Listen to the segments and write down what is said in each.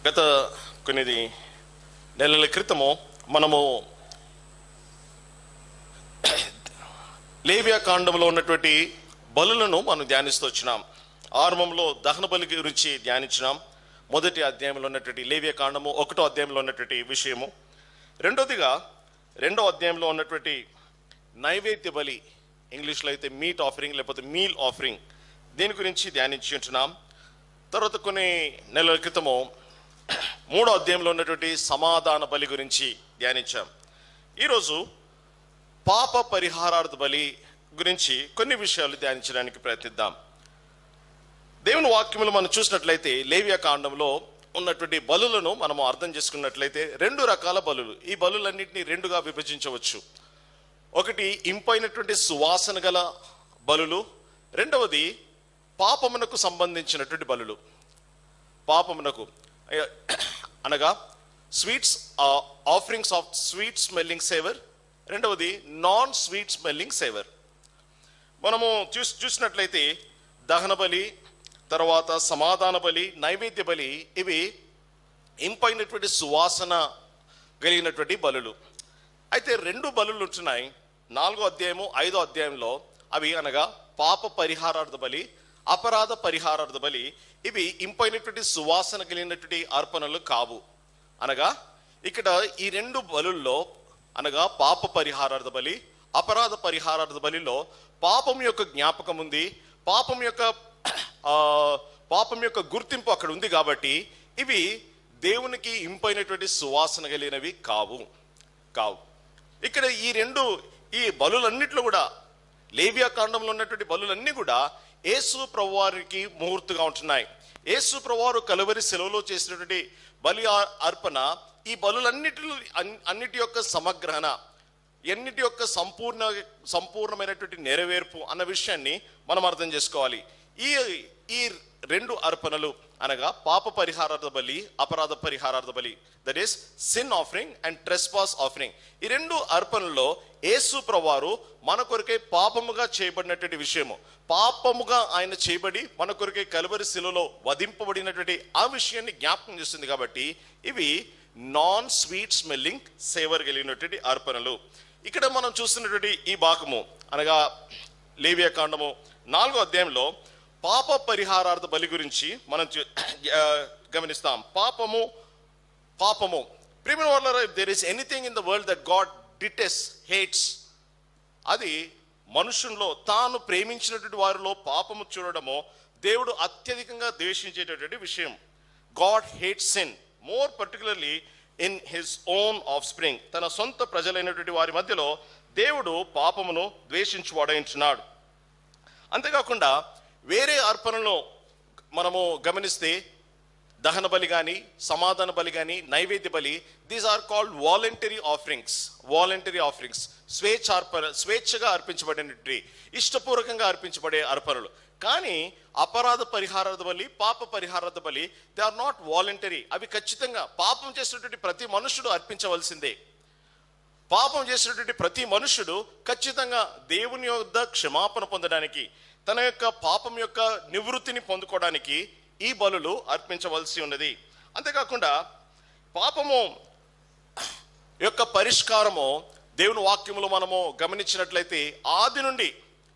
గత కొన్ని నెలల క్రితము మనము లేవియా కాండంలో ఉన్నటువంటి బలులను మనం ధ్యానిస్తూ వచ్చినాం ఆరంభంలో దహన బలి గురించి ధ్యానించినాం మొదటి అధ్యాయంలో ఉన్నటువంటి లేవియా కాండము ఒకటో అధ్యాయంలో ఉన్నటువంటి విషయము రెండోదిగా రెండో అధ్యాయంలో ఉన్నటువంటి నైవేద్య బలి ఇంగ్లీష్లో అయితే మీట్ ఆఫరింగ్ లేకపోతే మీల్ ఆఫరింగ్ దీని గురించి ధ్యానించి ఉంటున్నాం తర్వాత కొన్ని నెలల క్రితము మూడో అధ్యాయంలో ఉన్నటువంటి సమాధాన బలి గురించి ధ్యానించాం ఈరోజు పాప పరిహారార్థ బలి గురించి కొన్ని విషయాలు ధ్యానించడానికి ప్రయత్నిద్దాం దేవుని వాక్యములు మనం చూసినట్లయితే లేవియా కాండంలో ఉన్నటువంటి బలులను మనము అర్థం చేసుకున్నట్లయితే రెండు రకాల బలులు ఈ బలులన్నింటినీ రెండుగా విభజించవచ్చు ఒకటి ఇంపైనటువంటి సువాసన గల బలులు రెండవది పాపమునకు సంబంధించినటువంటి బలులు పాపమునకు అయ్య- అనగా sweets offerings of sweet smelling savour రెండవది నాన్ స్వీట్ స్మెల్లింగ్ సేవర్ మనము చూసి చూసినట్లయితే దహన బలి తర్వాత సమాధాన బలి నైవేద్య బలి ఇవి ఇంపైనటువంటి సువాసన కలిగినటువంటి బలులు అయితే రెండు బలులు ఉంటున్నాయి నాలుగో అధ్యాయము ఐదో అధ్యాయంలో అవి అనగా పాప పరిహారార్థ బలి అపరాధ పరిహారార్థ బలి ఇవి ఇంపైనటువంటి సువాసన కలిగినటువంటి అర్పణలు కావు అనగా ఇక్కడ ఈ రెండు బలుల్లో అనగా పాప పరిహారార్థ బలి అపరాధ పరిహారార్థ బలిలో పాపం యొక్క జ్ఞాపకం ఉంది పాపం యొక్క ఆ, పాపం యొక్క గుర్తింపు అక్కడ ఉంది కాబట్టి ఇవి దేవునికి ఇంపైనటువంటి సువాసన కలిగినవి కావు కావు ఇక్కడ ఈ రెండు ఈ బలులన్నిట్లో కూడా లేవియా కాండంలో ఉన్నటువంటి బలులన్నీ కూడా యేసు ప్రభువారికి ముహూర్తుగా ఉంటున్నాయి యేసు ప్రభువారు కలువరి సెలవులో చేసినటువంటి బలి ఆ- అర్పణ ఈ బలులన్నిటిలో అన్- అన్నిటి యొక్క సమగ్రహణ ఎన్నిటి యొక్క సంపూర్ణ సంపూర్ణమైనటువంటి నెరవేర్పు అన్న విషయాన్ని మనం అర్థం చేసుకోవాలి ఈ ఈ రెండు అర్పణలు అనగా పాప పరిహారార్థ బలి అపరాధ పరిహారార్థ బలి that is sin offering and trespass offering ఈ రెండు అర్పణల్లో యేసు ప్రవారు మన కొరకే పాపముగా చేయబడినటువంటి విషయము పాపముగా ఆయన చేయబడి మన కొరకే కలువరి శిలలో వధింపబడినటువంటి ఆ విషయాన్ని జ్ఞాపకం చేస్తుంది కాబట్టి ఇవి నాన్ స్వీట్ స్మెల్లింగ్ సేవర్ కలిగినటువంటి అర్పణలు ఇక్కడ మనం చూస్తున్నటువంటి ఈ భాగము అనగా లేవియా కాండము నాలుగో అధ్యాయంలో పాప పరిహారార్థ బలి గురించి మనం చూ- ఆ, గమనిస్తాం పాపము పాపము ప్రియమైన వాళ్ళ there is anything in the world that God detests hates అది మనుషుల్లో తాను ప్రేమించినటువంటి వారిలో పాపము చూడడము దేవుడు అత్యధికంగా ద్వేషించేటటువంటి విషయం God hate sin more particularly in his own offspring తన సొంత ప్రజలైనటువంటి వారి మధ్యలో దేవుడు పాపమును ద్వేషించువాడైంచున్నాడు అంతేకాకుండా వేరే అర్పణలో మనము గమనిస్తే దహన బలి కానీ సమాధాన బలి కానీ నైవేద్య బలి these are called voluntary offerings voluntary offerings స్వేచ్ఛ అర్పణ స్వేచ్ఛగా అర్పించబడినటువంటి ఇష్టపూర్వకంగా అర్పించబడే అర్పణలు కానీ అపరాధ పరిహారార్థ బలి పాప పరిహారార్థ బలి దే ఆర్ నాట్ వాలంటరీ అవి ఖచ్చితంగా పాపం చేసినటువంటి ప్రతి మనుషుడు అర్పించవలసిందే పాపం చేసినటువంటి ప్రతి మనుషుడు ఖచ్చితంగా దేవుని యొద్ద క్షమాపణ పొందడానికి తన యొక్క పాపం యొక్క నివృత్తిని పొందుకోవడానికి ఈ బలులు అర్పించవలసి ఉన్నది అంతేకాకుండా పాపము యొక్క పరిష్కారము దేవుని వాక్యములు మనము గమనించినట్లయితే ఆది నుండి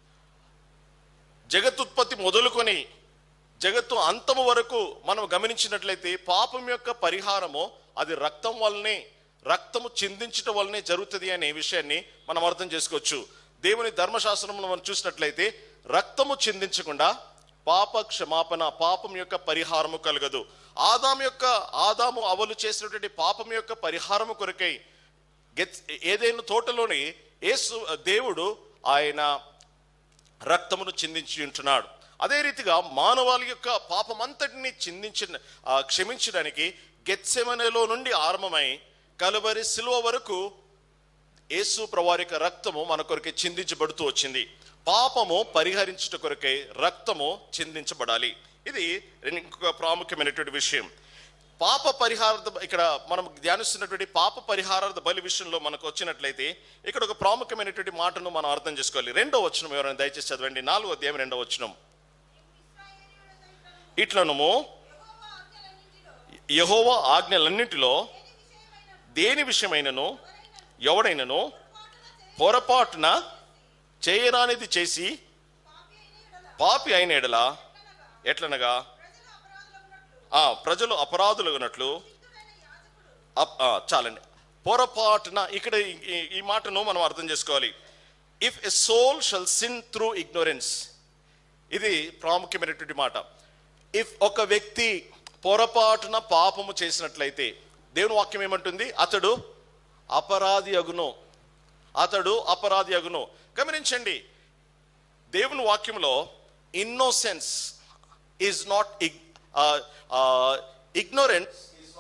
జగత్తుత్పత్తి మొదలుకొని జగత్తు అంతము వరకు మనం గమనించినట్లయితే పాపం యొక్క పరిహారము అది రక్తం వల్లనే రక్తము చిందించటం వల్లనే జరుగుతుంది అనే విషయాన్ని మనం అర్థం చేసుకోవచ్చు దేవుని ధర్మశాస్త్రంలో మనం చూసినట్లయితే రక్తము చిందించకుండా పాప క్షమాపణ పాపం యొక్క పరిహారము కలగదు ఆదాం యొక్క ఆదాము అవలు చేసినటువంటి పాపం యొక్క పరిహారము కొరకై గెత్ ఏదైనా తోటలోని యేసు దేవుడు ఆయన రక్తమును చిందించి ఉంటున్నాడు అదే రీతిగా మానవాళి యొక్క పాపమంతటిని చిందించిన ఆ, క్షమించడానికి గెత్సెమనేలో నుండి ఆరంభమై కలువరి సిలువ వరకు యేసు ప్రవారి యొక్క రక్తము మన కొరకే చిందించబడుతూ వచ్చింది పాపము పరిహరించుట కొరకై రక్తము చిందించబడాలి ఇది ఇంకొక ప్రాముఖ్యమైనటువంటి విషయం పాప పరిహారార్థ ఇక్కడ మనం ధ్యానిస్తున్నటువంటి పాప పరిహారార్థ బలి విషయంలో మనకు వచ్చినట్లయితే ఇక్కడ ఒక ప్రాముఖ్యమైనటువంటి మాటను మనం అర్థం చేసుకోవాలి రెండో వచనం ఎవరైనా దయచేసి చదవండి నాలుగో అధ్యాయం రెండో వచనం ఇట్లనము యహోవా ఆజ్ఞలన్నింటిలో దేని విషయమైనను ఎవడైనను పొరపాటున చేయరానిది చేసి పాపి అయిన ఎడల ఎట్లనగా ఆ, ప్రజలు అపరాధులు ఉన్నట్లు అప్- ఆ, చాలండి పొరపాటున ఇక్కడ ఈ- ఈ- ఈ మాటను మనం అర్థం చేసుకోవాలి if a soul shall sin through ignorance ఇది ప్రాముఖ్యమైనటువంటి మాట ఇఫ్ ఒక వ్యక్తి పొరపాటున పాపము చేసినట్లయితే దేవుని వాక్యం ఏమంటుంది అతడు అపరాధి అగును అతడు అపరాధి అగును గమనించండి దేవుని వాక్యంలో ఇన్నోసెన్స్ ఈజ్ నాట్ ఇగ్నోరెన్స్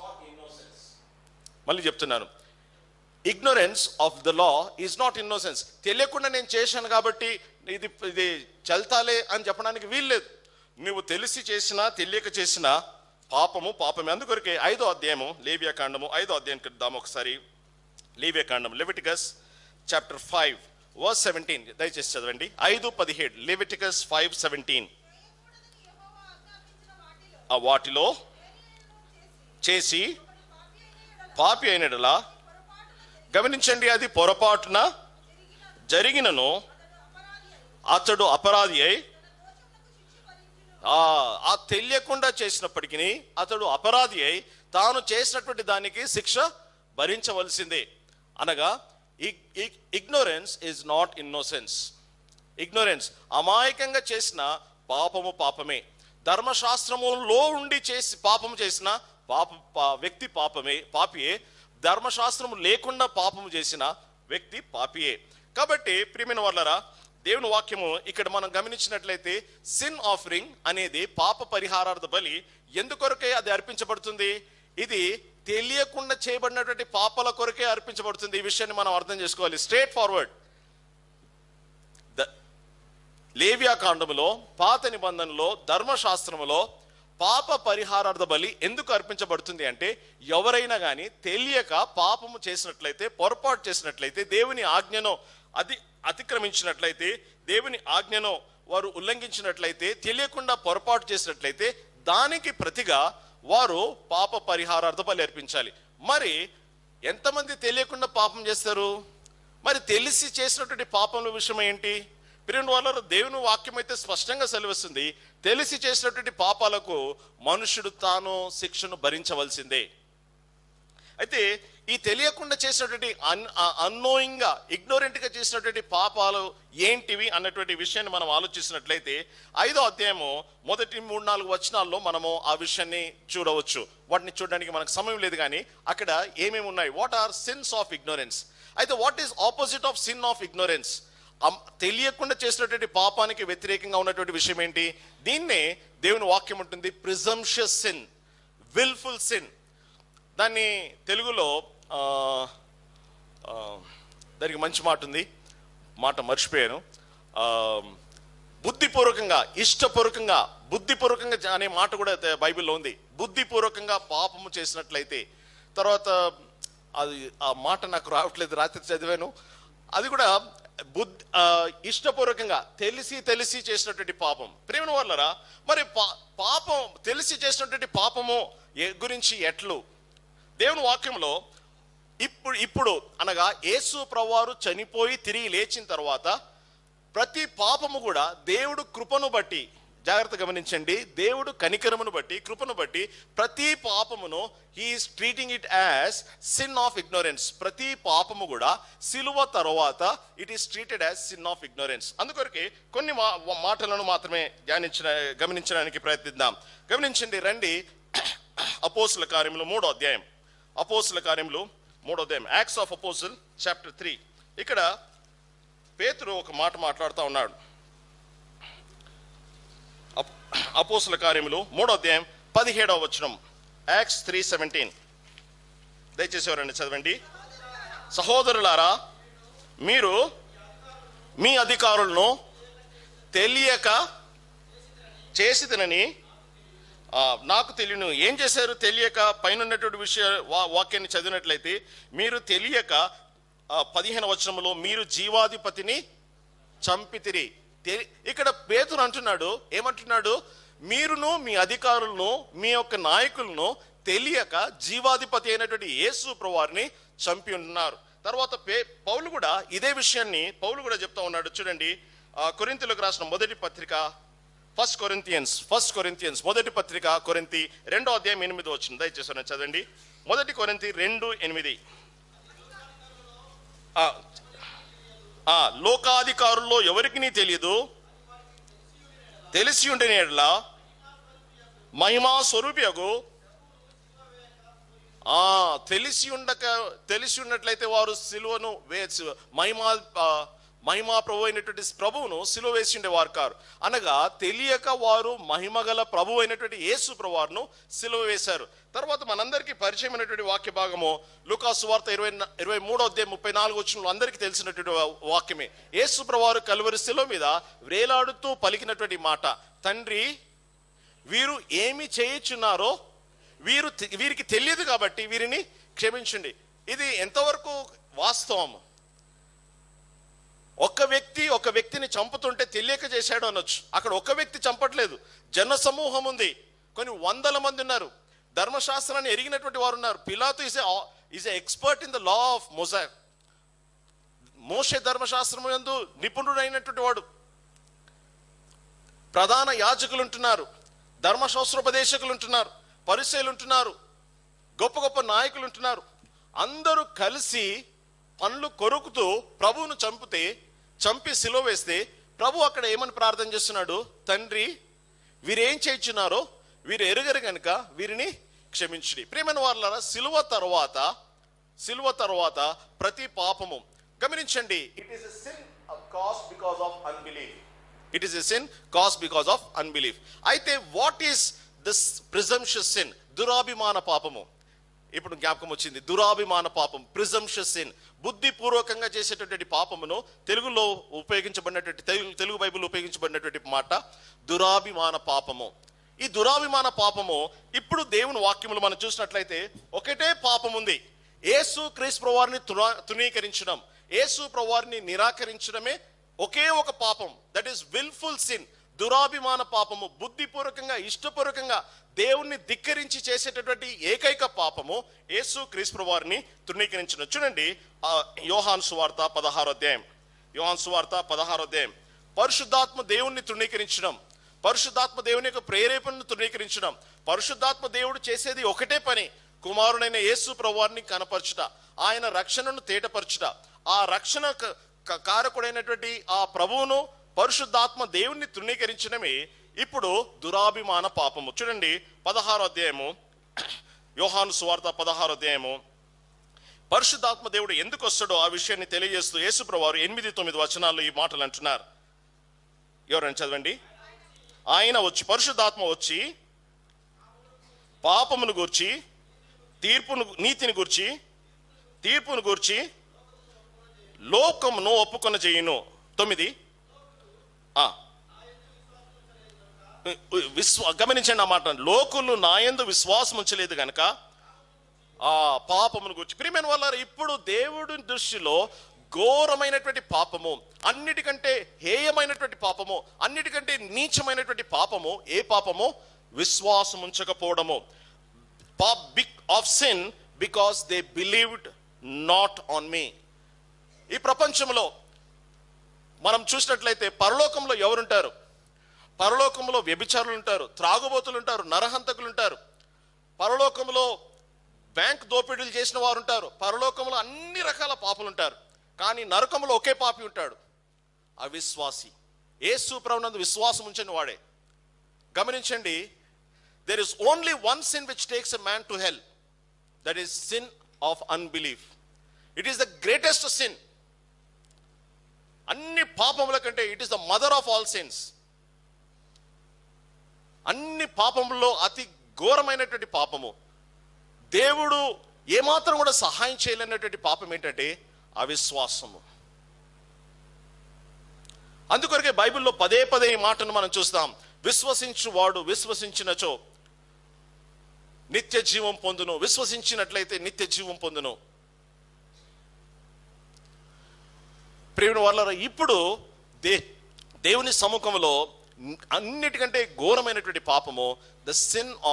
మళ్ళీ చెప్తున్నాను ignorance of the law is not innocence తెలియకుండా నేను చేశాను కాబట్టి ఇది ఇది చల్తాలే అని చెప్పడానికి వీల్లేదు నువ్వు తెలిసి చేసినా తెలియక చేసినా పాపము పాపమే అందుకొరకే ఐదో అధ్యాయము లేవియా కాండము ఐదో అధ్యాయం దాము ఒకసారి లేవియా కాండం Leviticus chapter five verse seventeen దయచేసి చదవండి ఐదు పదిహేడు లెవిటికస్ ఫైవ్ సెవెంటీన్ ఆ వాటిలో చేసి పాపి అయినడలా గమనించండి అది పొరపాటున జరిగినను అతడు అపరాధి అయి ఆ ఆ తెలియకుండా చేసినప్పటికీ అతడు అపరాధి అయి తాను చేసినటువంటి దానికి శిక్ష భరించవలసిందే అనగా ignorance is not innocence ignorance అమాయకంగా చేసిన పాపము పాపమే ధర్మశాస్త్రములో ఉండి చేసి పాపము చేసిన పాప పా- వ్యక్తి పాపమే పాపియే ధర్మశాస్త్రము లేకుండా పాపము చేసిన వ్యక్తి పాపియే కాబట్టి ప్రియమైన వాళ్ళరా దేవుని వాక్యము ఇక్కడ మనం గమనించినట్లయితే సిన్ ఆఫరింగ్ అనేది పాప పరిహారార్థ బలి ఎందుకొరకే అది అర్పించబడుతుంది ఇది తెలియకుండా చేయబడినటువంటి పాపల కొరకే అర్పించబడుతుంది ఈ విషయాన్ని మనం అర్థం చేసుకోవాలి స్ట్రేట్ ఫార్వర్డ్ లేవియా కాండములో పాత నిబంధనలో ధర్మశాస్త్రములో పాప పరిహారార్థ బలి ఎందుకు అర్పించబడుతుంది అంటే ఎవరైనా కానీ తెలియక పాపము చేసినట్లయితే పొరపాటు చేసినట్లయితే దేవుని ఆజ్ఞను అది అతిక్రమించినట్లయితే దేవుని ఆజ్ఞను వారు ఉల్లంఘించినట్లయితే తెలియకుండా పొరపాటు చేసినట్లయితే దానికి ప్రతిగా వారు పాప పరిహారార్థ బలి అర్పించాలి మరి ఎంతమంది తెలియకుండా పాపం చేస్తారు మరి తెలిసి చేసినటువంటి పాపముల విషయం ఏంటి ప్రియుని వాళ్ళ దేవుని వాక్యం అయితే స్పష్టంగా సెలవిస్తుంది తెలిసి చేసినటువంటి పాపాలకు మనుషుడు తాను శిక్షను భరించవలసిందే అయితే ఈ తెలియకుండా చేసినటువంటి అన్ అన్నోయింగ్గా ఇగ్నోరెంట్గా చేసినటువంటి పాపాలు ఏంటివి అన్నటువంటి విషయాన్ని మనం ఆలోచిస్తున్నట్లయితే ఐదో అధ్యాయము మొదటి మూడు నాలుగు వచనాల్లో మనము ఆ విషయాన్ని చూడవచ్చు వాటిని చూడడానికి మనకు సమయం లేదు కానీ అక్కడ ఏమేమి ఉన్నాయి what are sins of ignorance అయితే what is opposite of sin of ignorance తెలియకుండా చేసినటువంటి పాపానికి వ్యతిరేకంగా ఉన్నటువంటి విషయం ఏంటి దీన్నే దేవుని వాక్యం ఉంటుంది ప్రిజంషియస్ సిన్ విల్ఫుల్ సిన్ దాన్ని తెలుగులో ఆ, ఆ, దానికి మంచి మాట ఉంది మాట మర్చిపోయాను ఆ, బుద్ధిపూర్వకంగా ఇష్టపూర్వకంగా బుద్ధిపూర్వకంగా జ- అనే మాట కూడా తే- బైబిల్లో ఉంది బుద్ధిపూర్వకంగా పాపము చేసినట్లయితే తర్వాత అది ఆ మాట నాకు రావట్లేదు రాత్రి చదివాను అది కూడా బుద్ధి ఆ, ఇష్టపూర్వకంగా తెలిసి తెలిసి చేసినటువంటి పాపం ప్రేమ వల్లరా మరి పా- పాపం తెలిసి చేసినటువంటి పాపము ఏ- గురించి ఎట్లు దేవుని వాక్యంలో ఇప్పుడు ఇప్పుడు అనగా యేసు ప్రవారు చనిపోయి తిరిగి లేచిన తర్వాత ప్రతి పాపము కూడా దేవుడు కృపను బట్టి జాగ్రత్త గమనించండి దేవుడు కనికరమును బట్టి కృపను బట్టి ప్రతి పాపమును he is treating it as sin of ignorance ప్రతి పాపము కూడా సిలువ తర్వాత it is treated as sin of ignorance అందుకొరకే కొన్ని మా మాటలను మాత్రమే ధ్యానించిన గమనించడానికి ప్రయత్నిద్దాం గమనించండి రండి అపోసుల కార్యములు మూడో అధ్యాయం అపోసుల కార్యములు మూడో అధ్యాయం Acts of apostle chapter three ఇక్కడ పేతురు ఒక మాట మాట్లాడుతూ ఉన్నాడు అప్- అపోస్తుల కార్యములు మూడో అధ్యాయం పదిహేడవ వచనం యాక్స్ త్రీ సెవెంటీన్ దయచేసి ఎవరండి చదవండి సహోదరులారా మీరు మీ అధికారులను తెలియక చేసిదనని ఆ, నాకు తెలియను ఏం చేశారు తెలియక పైన ఉన్నటువంటి విషయ వా- వాక్యాన్ని చదివినట్లయితే మీరు తెలియక ఆ, పదిహేను వచనంలో మీరు జీవాధిపతిని చంపితిరి తె- ఇక్కడ పేతురు అంటున్నాడు ఏమంటున్నాడు మీరును మీ అధికారులను మీ యొక్క నాయకులను తెలియక జీవాధిపతి అయినటువంటి యేసు ప్రభువారిని చంపి ఉన్నారు తర్వాత పే పౌలు కూడా ఇదే విషయాన్ని పౌలు కూడా చెప్తా ఉన్నాడు చూడండి ఆ, కొరింథీయులకు రాసిన మొదటి పత్రిక ఫస్ట్ కొరింతియన్స్ ఫస్ట్ కొరింతియన్స్ మొదటి పత్రిక కొరింతి రెండో అధ్యాయం ఎనిమిది వచ్చింది దయచేసి నేను చదవండి మొదటి కొరింతి రెండు ఎనిమిది ఆ, ఆ, లోకాధికారుల్లో ఎవరికి తెలియదు తెలిసి ఉండిన ఎడల మహిమా స్వరూపియగు ఆ తెలిసి ఉండక తెలిసి ఉన్నట్లయితే వారు సిలువను వేసి మహిమా ఆ, మహిమా ప్రభు అయినటువంటి ప్రభువును సిలువ వేసి ఉండేవారు కారు అనగా తెలియక వారు మహిమగల ప్రభు అయినటువంటి యేసు ప్రభువారును సిలువ వేశారు తర్వాత మనందరికీ పరిచయమైనటువంటి వాక్య భాగము లూకాసు వార్త ఇరవై న- ఇరవై మూడో అధ్యాయం ముప్పై నాలుగు వచ్చిన అందరికీ తెలిసినటువంటి వా- వాక్యమే యేసు ప్రభువారు కలువరి శిలువ మీద వేలాడుతూ పలికినటువంటి మాట తండ్రి వీరు ఏమి చేయుచున్నారో వీరు తె- వీరికి తెలియదు కాబట్టి వీరిని క్షమించండి ఇది ఎంతవరకు వాస్తవం ఒక్క వ్యక్తి ఒక వ్యక్తిని చంపుతుంటే తెలియక చేశాడు అనొచ్చు అక్కడ ఒక వ్యక్తి చంపట్లేదు జన సమూహం ఉంది కొన్ని వందల మంది ఉన్నారు ధర్మశాస్త్రాన్ని ఎరిగినటువంటి వారు ఉన్నారు పిలాతు is is expert in the law of Mosaic మోషే ధర్మశాస్త్రం యందు నిపుణుడైనటువంటి వాడు ప్రధాన యాజకులు ఉంటున్నారు ధర్మశాస్త్రోపదేశకులు ఉంటున్నారు పరిచయలు ఉంటున్నారు గొప్ప గొప్ప నాయకులు ఉంటున్నారు అందరూ కలిసి పనులు కొరుకుతూ ప్రభువును చంపితే చంపి సిలువ వేస్తే ప్రభు అక్కడ ఏమని ప్రార్థన చేస్తున్నాడు తండ్రి వీరేం చేయించున్నారో వీరు ఎరుగరు కనుక వీరిని క్షమించుడి ప్రేమైన వాళ్ళ సిలువ తర్వాత సిలువ తర్వాత ప్రతి పాపము గమనించండి it is sin cause because of unbelief it is a sin cause because of unbelief అయితే what is this presumptuous sin దురాభిమాన పాపము ఇప్పుడు జ్ఞాపకం వచ్చింది దురాభిమాన పాపం ప్రిజంషియస్ సిన్ బుద్ధిపూర్వకంగా చేసేటటువంటి పాపమును తెలుగులో ఉపయోగించబడినటువంటి తెలుగు తెలుగు బైబిల్ ఉపయోగించబడినటువంటి మాట దురాభిమాన పాపము ఈ దురాభిమాన పాపము ఇప్పుడు దేవుని వాక్యములు మనం చూసినట్లయితే ఒకటే పాపం ఉంది యేసు క్రీస్తు ప్రవారిని తృణీకరించడం యేసు ప్రవారిని నిరాకరించడమే ఒకే ఒక పాపం దట్ ఈస్ విల్ఫుల్ సిన్ దురాభిమాన పాపము బుద్ధిపూర్వకంగా ఇష్టపూర్వకంగా దేవుణ్ణి ధిక్కరించి చేసేటటువంటి ఏకైక పాపము యేసు క్రీస్తు వారిని తృణీకరించడం చూడండి ఆ యోహాన్ సువార్త పదహారో అధ్యాయం యోహాన్ సువార్త పదహారో అధ్యాయం పరిశుద్ధాత్మ దేవుణ్ణి తృణీకరించడం పరిశుద్ధాత్మ దేవుని యొక్క ప్రేరేపణను తృణీకరించడం పరిశుద్ధాత్మ దేవుడు చేసేది ఒకటే పని కుమారుడైన యేసు ప్రభువారిని కనపరచుట ఆయన రక్షణను తేటపరచుట ఆ రక్షణ క- క- కారకుడైనటువంటి ఆ ప్రభువును పరిశుద్ధాత్మ దేవుణ్ణి తృణీకరించడమే ఇప్పుడు దురాభిమాన పాపము చూడండి పదహారో అధ్యాయము యోహాను సువార్త పదహారో అధ్యాయము పరిశుద్ధాత్మ దేవుడు ఎందుకు వస్తాడో ఆ విషయాన్ని తెలియజేస్తూ యేసుప్రవారు ఎనిమిది తొమ్మిది వచనాల్లో ఈ మాటలు అంటున్నారు ఎవరైనా చదవండి ఆయన వచ్చి పరిశుద్ధాత్మ వచ్చి పాపమును గూర్చి తీర్పును నీతిని గూర్చి తీర్పును గూర్చి లోకమును ఒప్పుకొన చేయును తొమ్మిది ఆ. విశ్వ గమనించండి ఆ మాట లోకులు నాయందు విశ్వాసం ఉంచలేదు గనక ఆ పాపమును గురించి ప్రియమైన వాళ్ళ ఇప్పుడు దేవుడి దృష్టిలో ఘోరమైనటువంటి పాపము అన్నిటికంటే హేయమైనటువంటి పాపము అన్నిటికంటే నీచమైనటువంటి పాపము ఏ పాపము విశ్వాసం ఉంచకపోవడము big of sin because they believed not on me ఈ ప్రపంచంలో మనం చూసినట్లయితే పరలోకంలో ఎవరుంటారు పరలోకంలో వ్యభిచారులు ఉంటారు త్రాగుబోతులు ఉంటారు నరహంతకులు ఉంటారు పరలోకంలో బ్యాంక్ దోపిడీలు చేసిన వారు ఉంటారు పరలోకంలో అన్ని రకాల పాపులు ఉంటారు కానీ నరకంలో ఒకే పాపి ఉంటాడు అవిశ్వాసి ఏసు ప్రభునందు విశ్వాసం ఉంచని వాడే గమనించండి there is only one sin which takes a man to hell that is sin of unbelief it is the greatest sin అన్ని పాపముల కంటే it is the mother of all sins అన్ని పాపముల్లో అతి ఘోరమైనటువంటి పాపము దేవుడు ఏమాత్రం కూడా సహాయం చేయలేనటువంటి పాపం ఏంటంటే అవిశ్వాసము అందుకొరకే బైబిల్లో పదే పదే ఈ మాటను మనం చూస్తాం విశ్వసించు వాడు విశ్వసించినచో నిత్య జీవం పొందును విశ్వసించినట్లయితే నిత్య జీవం పొందును ప్రేమిన వాళ్ళ ఇప్పుడు దే దేవుని సముఖంలో అన్నిటికంటే ఘోరమైనటువంటి పాపము ద సిన్ ఆఫ్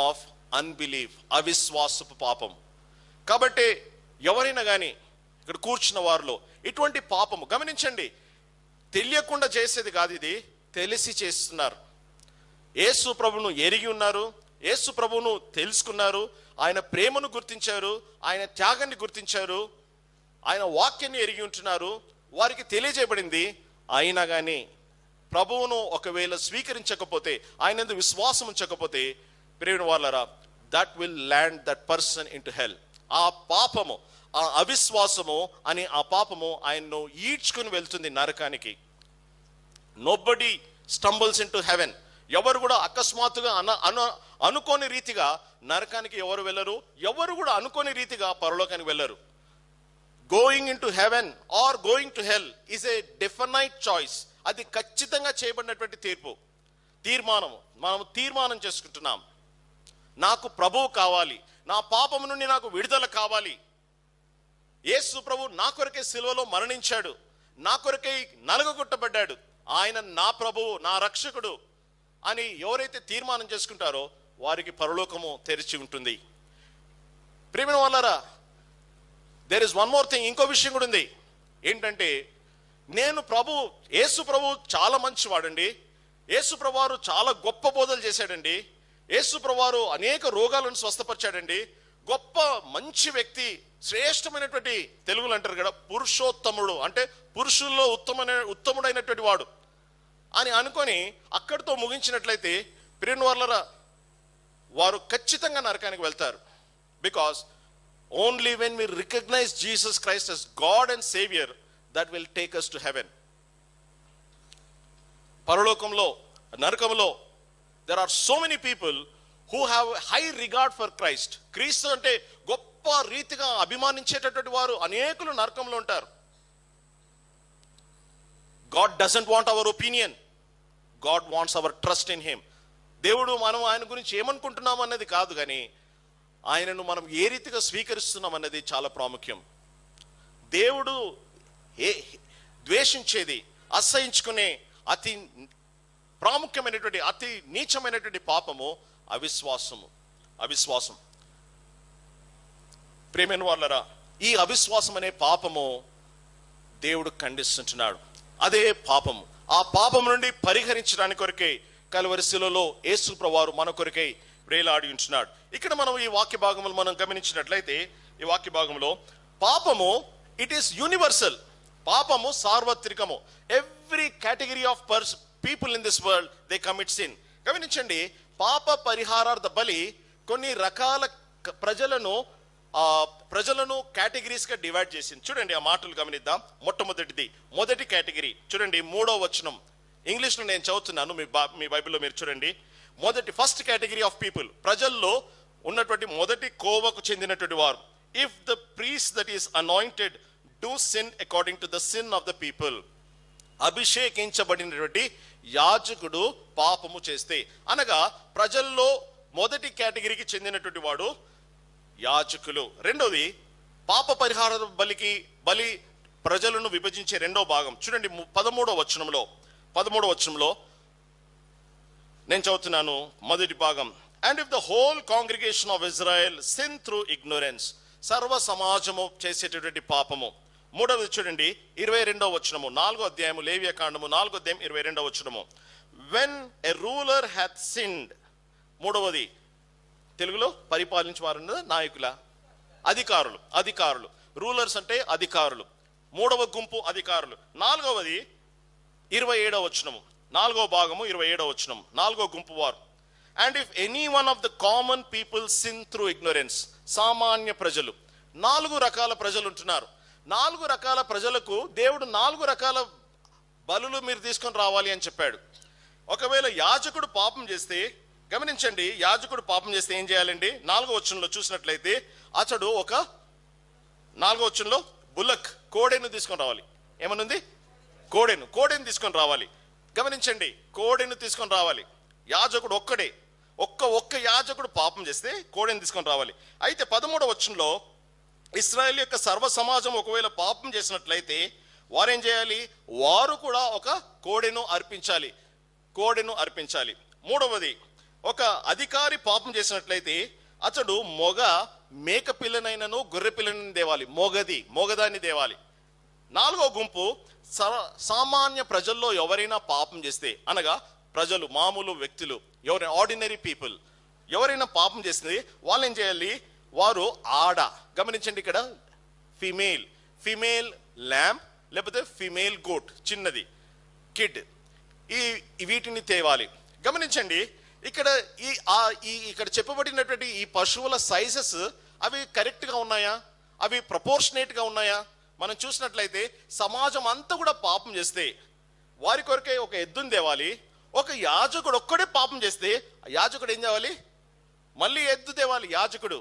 అన్బిలీవ్ అవిశ్వాసపు పాపం కాబట్టి ఎవరైనా కానీ ఇక్కడ కూర్చున్న వారిలో ఇటువంటి పాపము గమనించండి తెలియకుండా చేసేది కాదు ఇది తెలిసి చేస్తున్నారు యేసు ప్రభును ఎరిగి ఉన్నారు యేసు ప్రభును తెలుసుకున్నారు ఆయన ప్రేమను గుర్తించారు ఆయన త్యాగాన్ని గుర్తించారు ఆయన వాక్యాన్ని ఎరిగి ఉంటున్నారు వారికి తెలియజేయబడింది అయినా కానీ ప్రభువును ఒకవేళ స్వీకరించకపోతే ఆయన యందు విశ్వాసం ఉంచకపోతే ప్రేమ వాళ్ళరా that will land that person into hell ఆ పాపము ఆ అవిశ్వాసము అని ఆ పాపము ఆయన్ను ఈడ్చుకుని వెళ్తుంది నరకానికి nobody stumbles into heaven ఎవరు కూడా అకస్మాత్తుగా అన అను అనుకోని రీతిగా నరకానికి ఎవరు వెళ్ళరు ఎవరు కూడా అనుకోని రీతిగా పరలోకానికి వెళ్ళరు going into heaven or going to hell is a definite choice అది ఖచ్చితంగా చేయబడినటువంటి తీర్పు తీర్మానం మనం తీర్మానం చేసుకుంటున్నాం నాకు ప్రభువు కావాలి నా పాపము నుండి నాకు విడుదల కావాలి యేసు ప్రభు నా కొరకే సిలువలో మరణించాడు నా కొరకై నలగొట్టబడ్డాడు ఆయన నా ప్రభువు నా రక్షకుడు అని ఎవరైతే తీర్మానం చేసుకుంటారో వారికి పరలోకము తెరిచి ఉంటుంది ప్రేమ వాళ్ళరా there is one more thing ఇంకో విషయం కూడా ఉంది ఏంటంటే నేను ప్రభు యేసు ప్రభు చాలా మంచివాడండి యేసు ప్రభువారు చాలా గొప్ప బోధలు చేశాడండి యేసు ప్రభువారు అనేక రోగాలను స్వస్థపరిచాడండి గొప్ప మంచి వ్యక్తి శ్రేష్టమైనటువంటి తెలుగులు అంటారు కదా పురుషోత్తముడు అంటే పురుషుల్లో ఉత్తమైన ఉత్తముడైనటువంటి వాడు అని అనుకొని అక్కడితో ముగించినట్లయితే ప్రియన్ వాళ్ళరా వారు ఖచ్చితంగా నరకానికి వెళ్తారు because only when we recognise Jesus Christ as God and saviour that will take us to heaven పరలోకంలో నరకంలో there are so many people who have high regard for Christ క్రీస్తు అంటే గొప్ప రీతిగా అభిమానించేటటువంటి వారు అనేకులు నరకంలో ఉంటారు God doesn't want our opinion God wants our trust in him దేవుడు మనం ఆయన గురించి ఏమనుకుంటున్నాం అన్నది కాదు కానీ ఆయనను మనం ఏ రీతిగా స్వీకరిస్తున్నాం అన్నది చాలా ప్రాముఖ్యం దేవుడు ఏ ద్వేషించేది అసహించుకునే అతి ప్రాముఖ్యమైనటువంటి అతి నీచమైనటువంటి పాపము అవిశ్వాసము అవిశ్వాసం ప్రేమైన వాళ్ళరా ఈ అవిశ్వాసం అనే పాపము దేవుడు ఖండిస్తుంటున్నాడు అదే పాపము ఆ పాపం నుండి పరిహరించడానికి కొరకే కలవరిశిలలో యేసు ప్రవారు మన కొరకై వేలాడి ఉంటున్నాడు ఇక్కడ మనం ఈ వాక్య భాగములు మనం గమనించినట్లయితే ఈ వాక్య భాగంలో పాపము ఇట్ ఈస్ యూనివర్సల్ పాపము సార్వత్రికము ఎవ్రీ కేటగిరీ ఆఫ్ పర్స్ people in this world they commit sin గమనించండి పాప పరిహారార్థ బలి కొన్ని రకాల క- ప్రజలను ఆ ప్రజలను కేటగిరీస్ గా డివైడ్ చేసింది చూడండి ఆ మాటలు గమనిద్దాం మొట్టమొదటిది మొదటి కేటగిరీ చూడండి మూడో వచనం ఇంగ్లీష్ లో నేను చదువుతున్నాను మీ బా మీ బైబిల్లో మీరు చూడండి మొదటి ఫస్ట్ కేటగిరీ ఆఫ్ పీపుల్ ప్రజల్లో ఉన్నటువంటి మొదటి కోవకు చెందినటువంటి వారు if the priest that is anointed do sin according to the sin of the people అభిషేకించబడినటువంటి యాజకుడు పాపము చేస్తే అనగా ప్రజల్లో మొదటి కేటగిరీకి చెందినటువంటి వాడు యాజకులు రెండోది పాప పరిహార బలికి బలి ప్రజలను విభజించే రెండో భాగం చూడండి ము- పదమూడో వచనంలో పదమూడో వచనంలో నేను చదువుతున్నాను మొదటి భాగం and if the whole congregation of Israel sin through ignorance సర్వ సమాజము చేసేటటువంటి పాపము మూడవది చూడండి ఇరవై రెండో వచనము నాలుగో అధ్యాయము లేవియ కాండము నాలుగో అధ్యాయం ఇరవై రెండో వచనము when a ruler hath sinned మూడవది తెలుగులో పరిపాలించేవారు ఉన్నదా నాయకుల అధికారులు అధికారులు రూలర్స్ అంటే అధికారులు మూడవ గుంపు అధికారులు నాలుగవది ఇరవై ఏడవ వచనము నాలుగో భాగము ఇరవై ఏడవ వచనం నాలుగో గుంపు వారు and if any one of the common people sin through ignorance సామాన్య ప్రజలు నాలుగు రకాల ప్రజలు ఉంటున్నారు నాలుగు రకాల ప్రజలకు దేవుడు నాలుగు రకాల బలులు మీరు తీసుకొని రావాలి అని చెప్పాడు ఒకవేళ యాజకుడు పాపం చేస్తే గమనించండి యాజకుడు పాపం చేస్తే ఏం చేయాలండి నాలుగో వచనంలో చూసినట్లయితే అతడు ఒక నాలుగో వచనంలో బుల్లక్ కోడెను తీసుకొని రావాలి ఏమనుంది కోడెను కోడెను తీసుకొని రావాలి గమనించండి కోడెను తీసుకొని రావాలి యాజకుడు ఒక్కడే ఒక్క ఒక్క యాజకుడు పాపం చేస్తే కోడెను తీసుకొని రావాలి అయితే పదమూడవ వచనంలో ఇస్రాయేల్ యొక్క సర్వ సమాజం ఒకవేళ పాపం చేసినట్లయితే వారేం చేయాలి వారు కూడా ఒక కోడెను అర్పించాలి కోడెను అర్పించాలి మూడవది ఒక అధికారి పాపం చేసినట్లయితే అతడు మొగ మేక పిల్లనైనను గొర్రె పిల్లనైనా దేవాలి మొగది మొగదాన్ని దేవాలి నాలుగో గుంపు సర- సామాన్య ప్రజల్లో ఎవరైనా పాపం చేస్తే అనగా ప్రజలు మామూలు వ్యక్తులు ఎవరైనా ఆర్డినరీ పీపుల్ ఎవరైనా పాపం చేస్తే వాళ్ళు ఏం చేయాలి వారు ఆడ గమనించండి ఇక్కడ ఫిమేల్ ఫిమేల్ ల్యాంప్ లేకపోతే ఫిమేల్ గోట్ చిన్నది కిడ్ ఈ ఈ వీటిని తేవాలి గమనించండి ఇక్కడ ఈ ఆ ఈ ఇక్కడ చెప్పబడినటువంటి ఈ పశువుల సైజెస్ అవి కరెక్ట్గా ఉన్నాయా అవి ప్రపోర్షనేట్గా ఉన్నాయా మనం చూసినట్లయితే సమాజం అంతా కూడా పాపం చేస్తే వారి కొరకే ఒక ఎద్దుని తేవాలి ఒక యాజకుడు ఒక్కడే పాపం చేస్తే ఆ యాజకుడు ఏం చేయాలి మళ్ళీ ఎద్దు తేవాలి యాజకుడు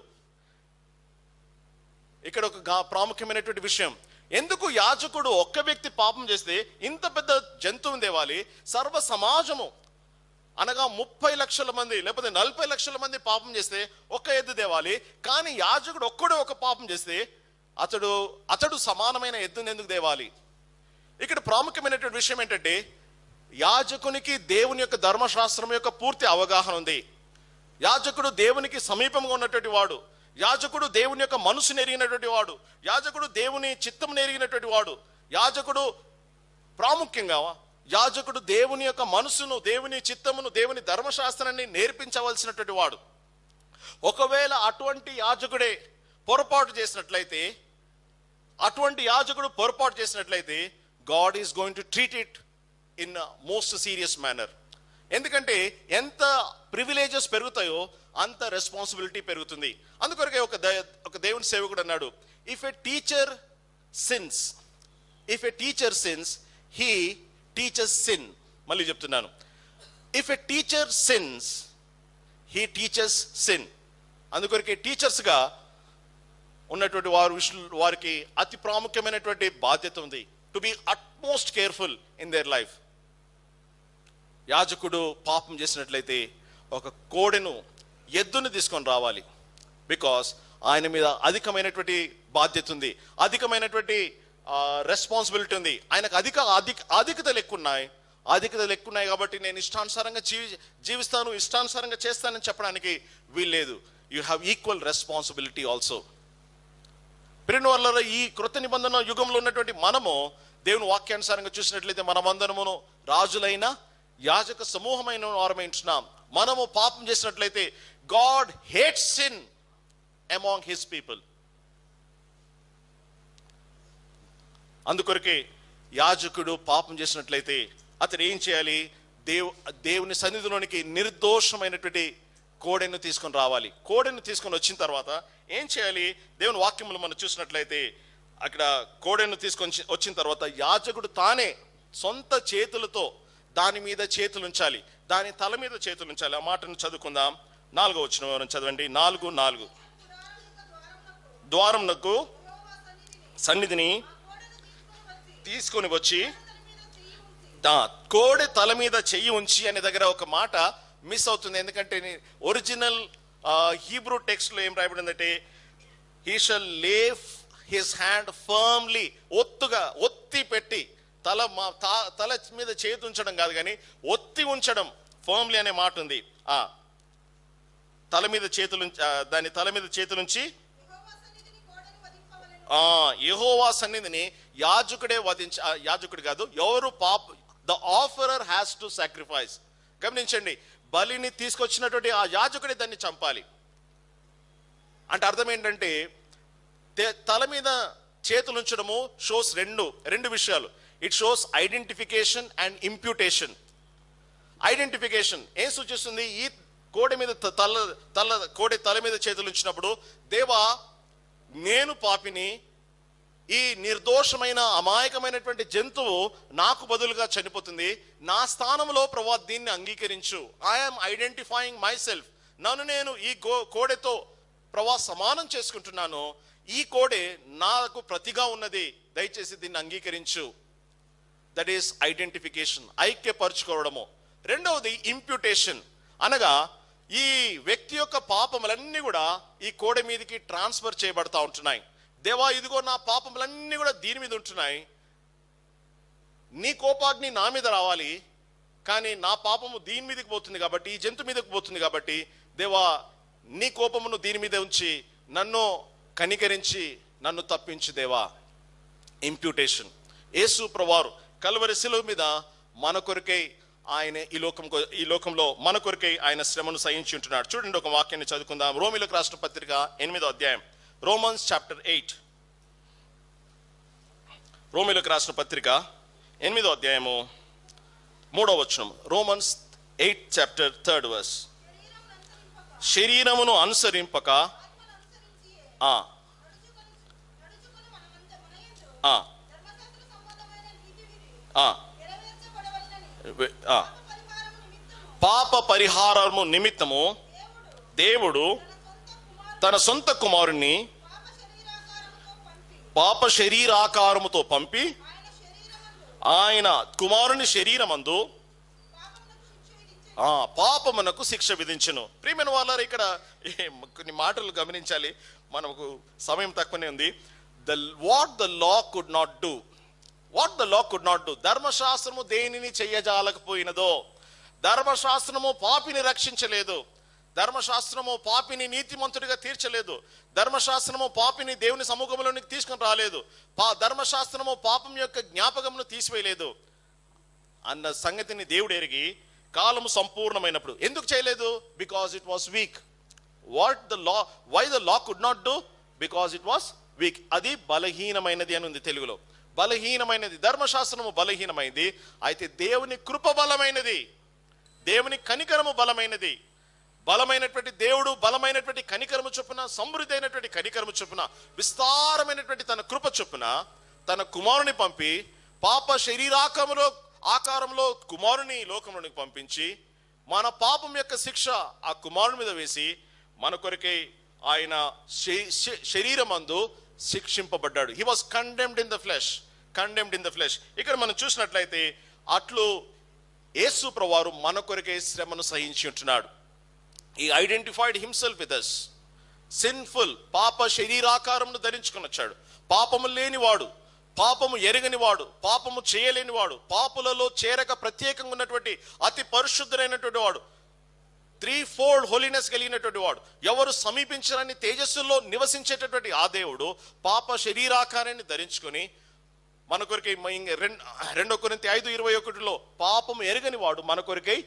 ఇక్కడ ఒక గా- ప్రాముఖ్యమైనటువంటి విషయం ఎందుకు యాజకుడు ఒక్క వ్యక్తి పాపం చేస్తే ఇంత పెద్ద జంతువుని తేవాలి సర్వ సమాజము అనగా ముప్పై లక్షల మంది లేకపోతే నలభై లక్షల మంది పాపం చేస్తే ఒక్క ఎద్దు తేవాలి కానీ యాజకుడు ఒక్కడే ఒక పాపం చేస్తే అతడు అతడు సమానమైన ఎద్దుని ఎందుకు తేవాలి ఇక్కడ ప్రాముఖ్యమైనటువంటి విషయం ఏంటంటే యాజకునికి దేవుని యొక్క ధర్మశాస్త్రం యొక్క పూర్తి అవగాహన ఉంది యాజకుడు దేవునికి సమీపంగా ఉన్నటువంటి వాడు యాజకుడు దేవుని యొక్క మనసు నెరిగినటువంటి వాడు యాజకుడు దేవుని చిత్తం నెరిగినటువంటి వాడు యాజకుడు ప్రాముఖ్యంగా యాజకుడు దేవుని యొక్క మనసును దేవుని చిత్తమును దేవుని ధర్మశాస్త్రాన్ని నేర్పించవలసినటువంటి వాడు ఒకవేళ అటువంటి యాజకుడే పొరపాటు చేసినట్లయితే అటువంటి యాజకుడు పొరపాటు చేసినట్లయితే God is going to treat it in most serious manner ఎందుకంటే ఎంత ప్రివిలేజెస్ పెరుగుతాయో అంత రెస్పాన్సిబిలిటీ పెరుగుతుంది అందుకొరకే ఒక ద- ఒక దేవుని సేవకుడు అన్నాడు if a teacher sins if a teacher sins he teaches sin మళ్ళీ చెప్తున్నాను if a teacher sins he teaches sin అందుకొరకే టీచర్స్గా ఉన్నటువంటి వారు విషయం వారికి అతి ప్రాముఖ్యమైనటువంటి బాధ్యత ఉంది to be utmost careful in their life యాజకుడు పాపం చేసినట్లయితే ఒక కోడెను ఎద్దును తీసుకొని రావాలి బికాస్ ఆయన మీద అధికమైనటువంటి బాధ్యత ఉంది అధికమైనటువంటి రెస్పాన్సిబిలిటీ ఉంది ఆయనకు అధిక అధిక అధికతలు ఎక్కువ ఉన్నాయి అధికతలు ఎక్కువ ఉన్నాయి కాబట్టి నేను ఇష్టానుసారంగా జీవి జీవిస్తాను ఇష్టానుసారంగా చేస్తానని చెప్పడానికి వీల్లేదు you have equal responsibility also ప్రిన్ వల్ల ఈ కృత నిబంధన యుగంలో ఉన్నటువంటి మనము దేవుని వాక్యానుసారంగా చూసినట్లయితే మనమందరమును రాజులైన యాజక సమూహమైన వారమైంటున్నాం మనము పాపం చేసినట్లయితే God hate sin among his people అందుకొరకే యాజకుడు పాపం చేసినట్లయితే అతను ఏం చేయాలి దేవు దేవుని సన్నిధిలోనికి నిర్దోషమైనటువంటి కోడెను తీసుకొని రావాలి కోడెను తీసుకొని వచ్చిన తర్వాత ఏం చేయాలి దేవుని వాక్యములు మనం చూసినట్లయితే అక్కడ కోడెను తీసుకొని చి- వచ్చిన తర్వాత యాజకుడు తానే సొంత చేతులతో దాని మీద చేతులు ఉంచాలి దాని తల మీద చేతులు ఉంచాలి ఆ మాటను చదువుకుందాం నాలుగో వచ్చిన వివరం చదవండి నాలుగు నాలుగు ద్వారంనకు సన్నిధిని తీసుకొని వచ్చి దా కోడె తల మీద చెయ్యి ఉంచి అనే దగ్గర ఒక మాట మిస్ అవుతుంది ఎందుకంటే ఒరిజినల్ హీబ్రూ టెక్స్ట్ లో ఏం రాయబడిందంటే he shall lay his hand firmly ఒత్తుగా ఒత్తి పెట్టి తల మా తా- తల మీద చేతి ఉంచడం కాదు కానీ ఒత్తి ఉంచడం ఫర్మ్లీ అనే మాట ఉంది ఆ తల మీద చేతులు ఉంచ- ఆ, దాని తల మీద చేతులుంచి ఆ యెహోవా సన్నిధిని యాజకుడే వధించ ఆ, యాజకుడు కాదు ఎవరు పాప the offerer has to sacrifice గమనించండి బలిని తీసుకొచ్చినటువంటి ఆ యాజకుడే దాన్ని చంపాలి అంటే అర్థం ఏంటంటే తే- తల మీద చేతులు ఉంచడము షోస్ రెండు రెండు విషయాలు it shows identification and imputation identification ఏం సూచిస్తుంది ఈ కోడె మీద త- తల తల కోడె తల మీద చేతులు ఉంచినప్పుడు దేవా నేను పాపిని ఈ నిర్దోషమైన అమాయకమైనటువంటి జంతువు నాకు బదులుగా చనిపోతుంది నా స్థానంలో ప్రభా దీన్ని అంగీకరించు ఐఎమ్ ఐడెంటిఫైయింగ్ మై సెల్ఫ్ నన్ను నేను ఈ గో కోడెతో ప్రభా సమానం చేసుకుంటున్నాను ఈ కోడె నాకు ప్రతిగా ఉన్నది దయచేసి దీన్ని అంగీకరించు దట్ ఈస్ ఐడెంటిఫికేషన్ ఐక్యపరచుకోవడము రెండవది ఇంప్యూటేషన్ అనగా ఈ వ్యక్తి యొక్క పాపములన్నీ కూడా ఈ కోడె మీదకి ట్రాన్స్ఫర్ చేయబడతా ఉంటున్నాయి దేవా ఇదిగో నా పాపములన్నీ కూడా దీని మీద ఉంటున్నాయి నీ కోపాగ్ని నా మీద రావాలి కానీ నా పాపము దీని మీదకి పోతుంది కాబట్టి ఈ జంతు మీదకి పోతుంది కాబట్టి దేవా నీ కోపమును దీని మీద ఉంచి నన్ను కనికరించి నన్ను తప్పించు దేవా ఇంప్యూటేషన్ యేసు ప్రవారు కలువరి శిలువ మీద మన కొరకై ఆయన ఈ లోకం ఈ లోకంలో మన కొరకై ఆయన శ్రమను సహించి ఉంటున్నాడు చూడండి ఒక వాక్యాన్ని చదువుకుందాం రోమిలకు రాష్ట్ర పత్రిక ఎనిమిదో అధ్యాయం రోమన్స్ చాప్టర్ ఎయిట్ రోమిలకు రాష్ట్ర పత్రిక ఎనిమిదో అధ్యాయము మూడో వచనం Romans eight chapter third verse శరీరమును అనుసరింపక ఆ, ఆ, ఆ, వె- ఆ. పాప పరిహారము నిమిత్తము దేవుడు తన సొంత కుమారుణ్ణి పాప శరీరాకారముతో పంపి ఆయన కుమారుని శరీరమందు ఆ పాపమునకు శిక్ష విధించును ప్రియమైన వాళ్ళారు ఇక్కడ ఏ కొన్ని మాటలు గమనించాలి మనకు సమయం తక్కువనే ఉంది the what the law could not do what the law could not do ధర్మశాస్త్రము దేనిని చెయ్యజాలకపోయినదో ధర్మశాస్త్రము పాపిని రక్షించలేదు ధర్మశాస్త్రము పాపిని నీతిమంతుడిగా తీర్చలేదు ధర్మశాస్త్రము పాపిని దేవుని సముఖంలోనికి తీసుకొని రాలేదు పా ధర్మశాస్త్రము పాపం యొక్క జ్ఞాపకమును తీసివేయలేదు అన్న సంగతిని దేవుడు ఎరిగి కాలము సంపూర్ణమైనప్పుడు ఎందుకు చేయలేదు because it was weak what the law why the law could not do because it was weak అది బలహీనమైనది అని ఉంది తెలుగులో బలహీనమైనది ధర్మశాస్త్రము బలహీనమైంది అయితే దేవుని కృప బలమైనది దేవుని కనికరము బలమైనది బలమైనటువంటి దేవుడు బలమైనటువంటి కనికరము చొప్పున సమృద్ధి అయినటువంటి కనికరము చొప్పున విస్తారమైనటువంటి తన కృప చొప్పున తన కుమారుని పంపి పాప శరీరాకములో ఆకారంలో కుమారుని లోకంలోనికి పంపించి మన పాపం యొక్క శిక్ష ఆ కుమారుని మీద వేసి మన కొరకై ఆయన శ- శ- శరీరమందు శిక్షింపబడ్డాడు he was condemned in the flesh condemned in the flesh ఇక్కడ మనం చూసినట్లయితే అట్లు యేసు ప్రవారు మన కొరకే శ్రమను సహించి ఉంటున్నాడు ఈ identified himself with us sinful పాప శరీరాకారమును ధరించుకుని వచ్చాడు పాపము లేనివాడు పాపము ఎరగని వాడు పాపము చేయలేని వాడు పాపులలో చేరక ప్రత్యేకంగా ఉన్నటువంటి అతి పరిశుద్ధుడైనటువంటి వాడు త్రీ ఫోల్డ్ హోలీనెస్ కలిగినటువంటి వాడు ఎవరు సమీపించరని తేజస్సులో నివసించేటటువంటి ఆ దేవుడు పాప శరీరాకారాన్ని ధరించుకొని మన కొరకై మ- ఇంక రెం- రెండో కొరింథీ ఐదు ఇరవై ఒకటిలో పాపము ఎరగని వాడు మన కొరకై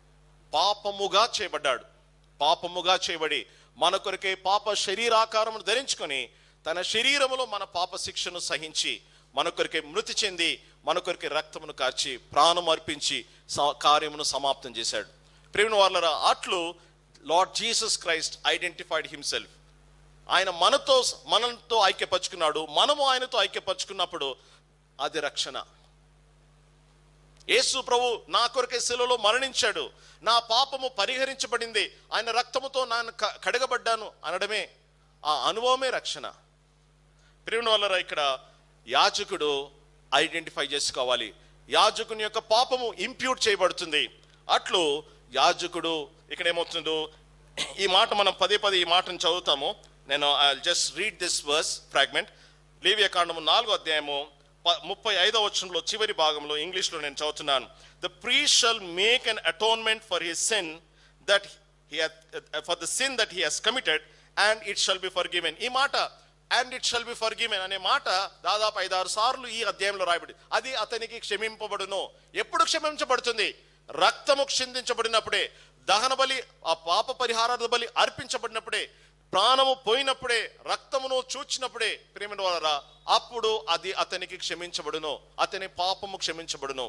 పాపముగా చేయబడ్డాడు పాపముగా చేయబడి మన కొరకే పాప శరీరాకారమును ధరించుకొని తన శరీరములో మన పాప శిక్షను సహించి మన కొరకే మృతి చెంది మన కొరకే రక్తమును కార్చి ప్రాణం అర్పించి స- కార్యమును సమాప్తం చేశాడు ప్రేమ వాళ్ళరా అట్లు Lord Jesus Christ identified himself ఆయన మనతో మనతో ఐక్యపరుచుకున్నాడు మనము ఆయనతో ఐక్యపరుచుకున్నప్పుడు అది రక్షణ యేసు ప్రభు నా కొరకే శిలలో మరణించాడు నా పాపము పరిహరించబడింది ఆయన రక్తముతో నేను క- కడగబడ్డాను అనడమే ఆ అనుభవమే రక్షణ ప్రేమ వల్లరా ఇక్కడ యాజకుడు ఐడెంటిఫై చేసుకోవాలి యాజకుని యొక్క పాపము ఇంప్యూట్ చేయబడుతుంది అట్లు యాజకుడు ఇక్కడ ఏమవుతుందో ఈ మాట మనం పదే పదే ఈ మాటను చదువుతాము నేను I just read this verse fragment లేవియ కాండము నాలుగో అధ్యాయము ప- ముప్పై ఐదో వచనంలో చివరి భాగంలో ఇంగ్లీష్లో నేను చదువుతున్నాను the priest shall make an atonement for his sin that for the sin that he has committed and it shall be forgiven ఈ మాట and it shall be forgiven అనే మాట దాదాపు ఐదారు సార్లు ఈ అధ్యాయంలో రాయబడి అది అతనికి క్షమింపబడును ఎప్పుడు క్షమించబడుతుంది రక్తము క్షిందించబడినప్పుడే దహన బలి ఆ పాప పరిహారార్థ బలి అర్పించబడినప్పుడే ప్రాణము పోయినప్పుడే రక్తమును చూచినప్పుడే ప్రేమ ద్వారా అప్పుడు అది అతనికి క్షమించబడును అతని పాపము క్షమించబడును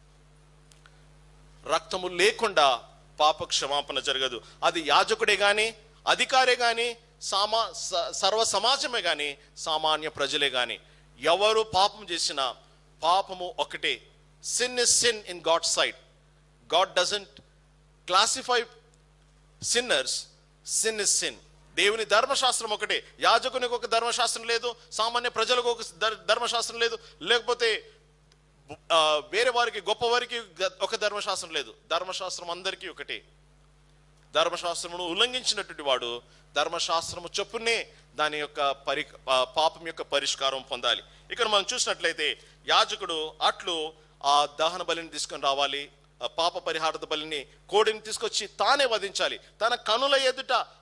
రక్తము లేకుండా పాప క్షమాపణ జరగదు అది యాజకుడే గాని అధికారే గాని సామా స- సర్వ సమాజమే గాని సామాన్య ప్రజలే గాని ఎవరు పాపం చేసినా పాపము ఒకటే sin is sin in God side God doesn't classify sinners sin is sin దేవుని ధర్మశాస్త్రం ఒకటే యాజకునికి ఒక ధర్మశాస్త్రం లేదు సామాన్య ప్రజలకు ఒక ధర్- ధర్మశాస్త్రం లేదు లేకపోతే ఆ, వేరే వారికి గొప్ప వారికి గ- ఒక ధర్మశాస్త్రం లేదు ధర్మశాస్త్రం అందరికీ ఒకటే ధర్మశాస్త్రమును ఉల్లంఘించినటువంటి వాడు ధర్మశాస్త్రము చొప్పునే దాని యొక్క పరి ఆ, పాపం యొక్క పరిష్కారం పొందాలి ఇక్కడ మనం చూసినట్లయితే యాజకుడు అట్లు ఆ దహన బలిని తీసుకొని రావాలి ఆ పాప పరిహారత బలిని కోడిని తీసుకొచ్చి తానే వధించాలి తన కనుల ఎదుట ఆ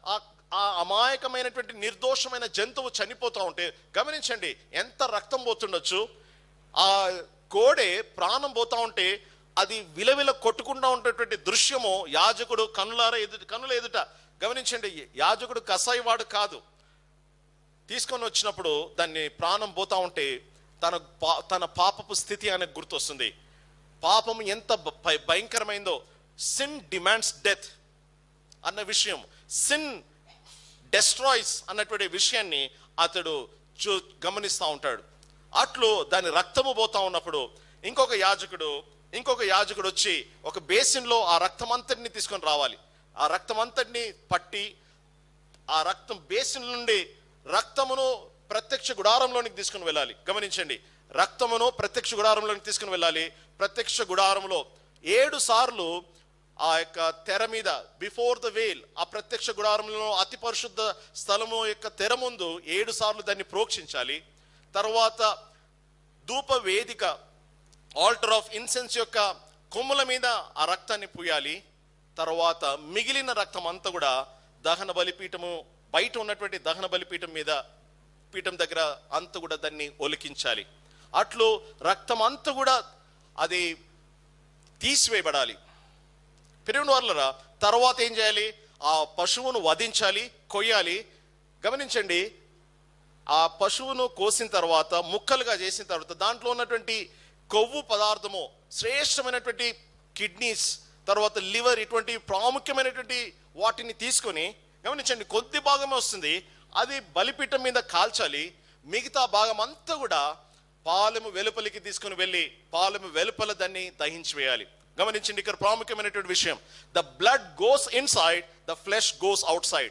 ఆ అమాయకమైనటువంటి నిర్దోషమైన జంతువు చనిపోతూ ఉంటే గమనించండి ఎంత రక్తం పోతుండొచ్చు ఆ కోడే ప్రాణం పోతా ఉంటే అది విలవిల కొట్టుకుంటా ఉన్నటువంటి దృశ్యము యాజకుడు కనులార ఎదుట కనుల ఎదుట గమనించండి యాజకుడు కసాయివాడు కాదు తీసుకొని వచ్చినప్పుడు దాన్ని ప్రాణం పోతా ఉంటే తన పా- తన పాపపు స్థితి ఆయనకు గుర్తొస్తుంది పాపం ఎంత భ- భయ- భయంకరమైందో సిన్ డిమాండ్స్ డెత్ అన్న విషయం సిన్ డెస్ట్రాయిస్ అన్నటువంటి విషయాన్ని అతడు చూ గమనిస్తూ ఉంటాడు అట్లు దాని రక్తము పోతా ఉన్నప్పుడు ఇంకొక యాజకుడు ఇంకొక యాజకుడు వచ్చి ఒక బేసిన్లో ఆ రక్తం అంతటిని తీసుకొని రావాలి ఆ రక్తం అంతటిని పట్టి ఆ రక్తం బేసిన్ నుండి రక్తమును ప్రత్యక్ష గుడారంలోనికి తీసుకుని వెళ్ళాలి గమనించండి రక్తమును ప్రత్యక్ష గుడారంలోనికి తీసుకుని వెళ్ళాలి ప్రత్యక్ష గుడారంలో ఏడు సార్లు ఆ యొక్క తెర మీద బిఫోర్ ద వేల్ ఆ ప్రత్యక్ష గుడారంలో అతి పరిశుద్ధ స్థలము యొక్క తెర ముందు ఏడు సార్లు దాన్ని ప్రోక్షించాలి తర్వాత ధూప వేదిక ఆల్టర్ ఆఫ్ ఇన్సెన్స్ యొక్క కొమ్ముల మీద ఆ రక్తాన్ని పూయాలి తర్వాత మిగిలిన రక్తం అంతా కూడా దహన బలిపీఠము బయట ఉన్నటువంటి దహన బలిపీఠం మీద పీఠం దగ్గర అంతా కూడా దాన్ని ఒలికించాలి అట్లు రక్తం అంతా కూడా అది తీసివేయబడాలి పెరిగిన వాళ్ళరా తర్వాత ఏం చేయాలి ఆ పశువును వధించాలి కొయ్యాలి గమనించండి ఆ పశువును కోసిన తర్వాత ముక్కలుగా చేసిన తర్వాత దాంట్లో ఉన్నటువంటి కొవ్వు పదార్థము శ్రేష్టమైనటువంటి కిడ్నీస్ తర్వాత లివర్ ఇటువంటి ప్రాముఖ్యమైనటువంటి వాటిని తీసుకొని గమనించండి కొద్ది భాగమే వస్తుంది అది బలిపీఠం మీద కాల్చాలి మిగతా భాగం అంతా కూడా పాలెము వెలుపలికి తీసుకొని వెళ్ళి పాలెము వెలుపల దాన్ని దహించి వేయాలి గమనించండి ఇక్కడ ప్రాముఖ్యమైనటువంటి విషయం the blood goes inside the flesh goes outside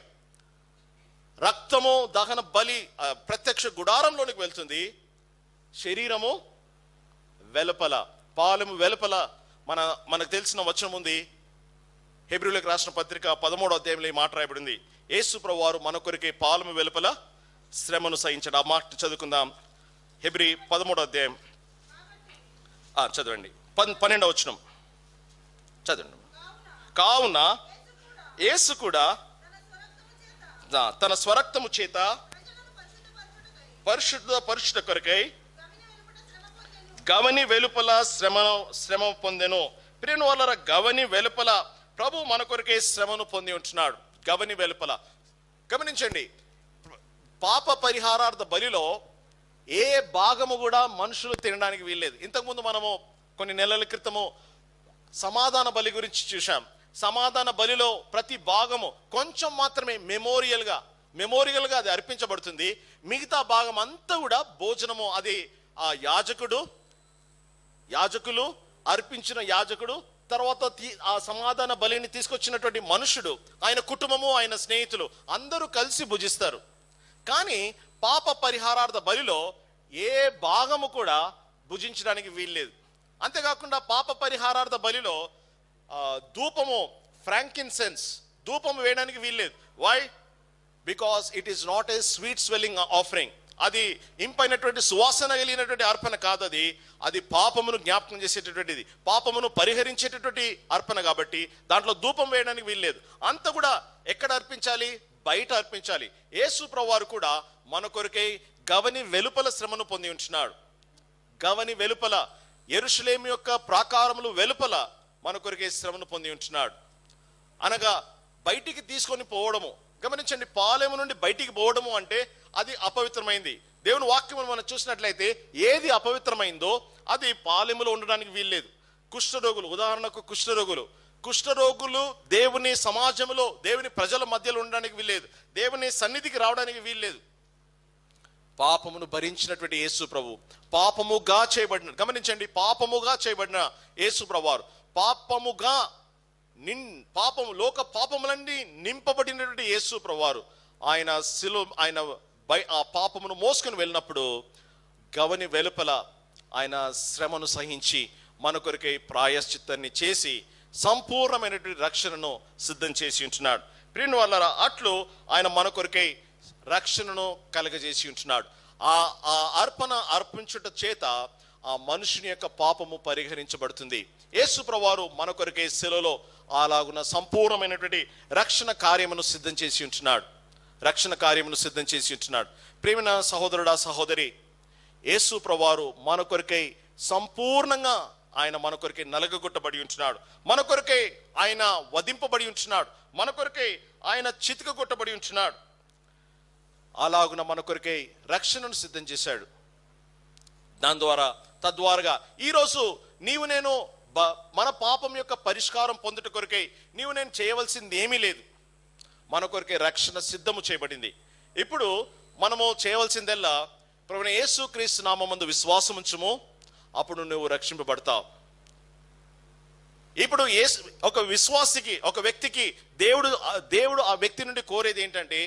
రక్తము దహన బలి ఆ, ప్రత్యక్ష గుడారంలోనికి వెళ్తుంది శరీరము వెలుపల పాలెము వెలుపల మన మనకు తెలిసిన వచనం ఉంది హెబ్రిలకు రాసిన పత్రిక పదమూడో అధ్యాయంలో ఈ మాట రాయబడింది యేసు ప్రభు వారు మన కొరికే పాలెము వెలుపల శ్రమను సహించడం ఆ మాట చదువుకుందాం హెబ్రి పదమూడో అధ్యాయం ఆ, చదవండి పన్ పన్నెండవ వచనం చదవండి కావున యేసు కూడా ఆ, తన స్వరక్తము చేత పరిశుద్ధ పరిశుద్ధ కొరకై గవని వెలుపల శ్రమ శ్రమ పొందెను ప్రియను వాళ్ళ గవని వెలుపల ప్రభు మన కొరకే శ్రమను పొంది ఉంటున్నాడు గవని వెలుపల గమనించండి పాప పరిహారార్థ బలిలో ఏ భాగము కూడా మనుషులు తినడానికి వీల్లేదు ఇంతకుముందు మనము కొన్ని నెలల క్రితము సమాధాన బలి గురించి చూశాం సమాధాన బలిలో ప్రతి భాగము కొంచెం మాత్రమే మెమోరియల్గా మెమోరియల్గా అది అర్పించబడుతుంది మిగతా భాగం అంతా కూడా భోజనము అది ఆ యాజకుడు యాజకులు అర్పించిన యాజకుడు తర్వాత తీ- ఆ సమాధాన బలిని తీసుకొచ్చినటువంటి మనుషుడు ఆయన కుటుంబము ఆయన స్నేహితులు అందరూ కలిసి భుజిస్తారు కానీ పాప పరిహారార్థ బలిలో ఏ భాగము కూడా భుజించడానికి వీల్లేదు అంతేకాకుండా పాప పరిహారార్థ బలిలో ఆ, ధూపము ఫ్రాంకిన్సెన్స్ ధూపము వేయడానికి వీల్లేదు why because it is not a sweet swelling offering అది ఇంపైనటువంటి సువాసన కలిగినటువంటి అర్పణ కాదు అది అది పాపమును జ్ఞాపకం చేసేటటువంటిది పాపమును పరిహరించేటటువంటి అర్పణ కాబట్టి దాంట్లో ధూపం వేయడానికి వీల్లేదు అంత కూడా ఎక్కడ అర్పించాలి బయట అర్పించాలి యేసు ప్రభువారు కూడా మన కొరకై గవని వెలుపల శ్రమను పొంది ఉంటున్నాడు గవని వెలుపల ఎరుషలేం యొక్క ప్రాకారములు వెలుపల మన కొరకే శ్రమను పొంది ఉంటున్నాడు అనగా బయటికి తీసుకొని పోవడము గమనించండి పాలెము నుండి బయటికి పోవడము అంటే అది అపవిత్రమైంది దేవుని వాక్యం మనం చూసినట్లయితే ఏది అపవిత్రమైందో అది పాలెములో ఉండడానికి వీల్లేదు కుష్ఠరోగులు ఉదాహరణకు కుష్ఠరోగులు కుష్ఠరోగులు దేవుని సమాజంలో దేవుని ప్రజల మధ్యలో ఉండడానికి వీల్లేదు దేవుని సన్నిధికి రావడానికి వీల్లేదు పాపమును భరించినటువంటి యేసు ప్రభు పాపముగా చేయబడిన గమనించండి పాపముగా చేయబడిన యేసు ప్రభువారు పాపముగా నిన్ పాపము లోక పాపములన్నీ నింపబడినటువంటి యేసు ప్రభువారు ఆయన శిలు ఆయన బై ఆ పాపమును మోసుకొని వెళ్ళినప్పుడు గవని వెలుపల ఆయన శ్రమను సహించి మన కొరకై ప్రాయశ్చిత్తాన్ని చేసి సంపూర్ణమైనటువంటి రక్షణను సిద్ధం చేసి ఉంటున్నాడు ప్రియుని వల్ల అట్లు ఆయన మన కొరకై రక్షణను కలగజేసి ఉంటున్నాడు ఆ ఆ అర్పణ అర్పించుట చేత ఆ మనుషుని యొక్క పాపము పరిహరించబడుతుంది యేసు ప్రభువారు మన కొరకే శిలలో అలాగున సంపూర్ణమైనటువంటి రక్షణ కార్యమును సిద్ధం చేసి ఉంటున్నాడు రక్షణ కార్యమును సిద్ధం చేసి ఉంటున్నాడు ప్రేమిన సహోదరుడా సహోదరి యేసు ప్రభువారు మన కొరకై సంపూర్ణంగా ఆయన మన కొరకై నలగగొట్టబడి ఉంటున్నాడు మన కొరకై ఆయన వధింపబడి ఉంటున్నాడు మన కొరకై ఆయన చితకగొట్టబడి ఉంటున్నాడు అలాగున మన కొరకై రక్షణను సిద్ధం చేశాడు దాని ద్వారా తద్వారాగా ఈరోజు నీవు నేను బ- మన పాపం యొక్క పరిష్కారం పొందుట కొరకై నీవు నేను చేయవలసింది ఏమీ లేదు మన కొరకే రక్షణ సిద్ధము చేయబడింది ఇప్పుడు మనము చేయవలసిందల్లా ప్రభుత్వ యేసు క్రీస్తు నామందు విశ్వాసం ఉంచుము అప్పుడు నువ్వు రక్షింపబడతావు ఇప్పుడు యేసు ఒక విశ్వాసికి ఒక వ్యక్తికి దేవుడు ఆ- దేవుడు ఆ వ్యక్తి నుండి కోరేది ఏంటంటే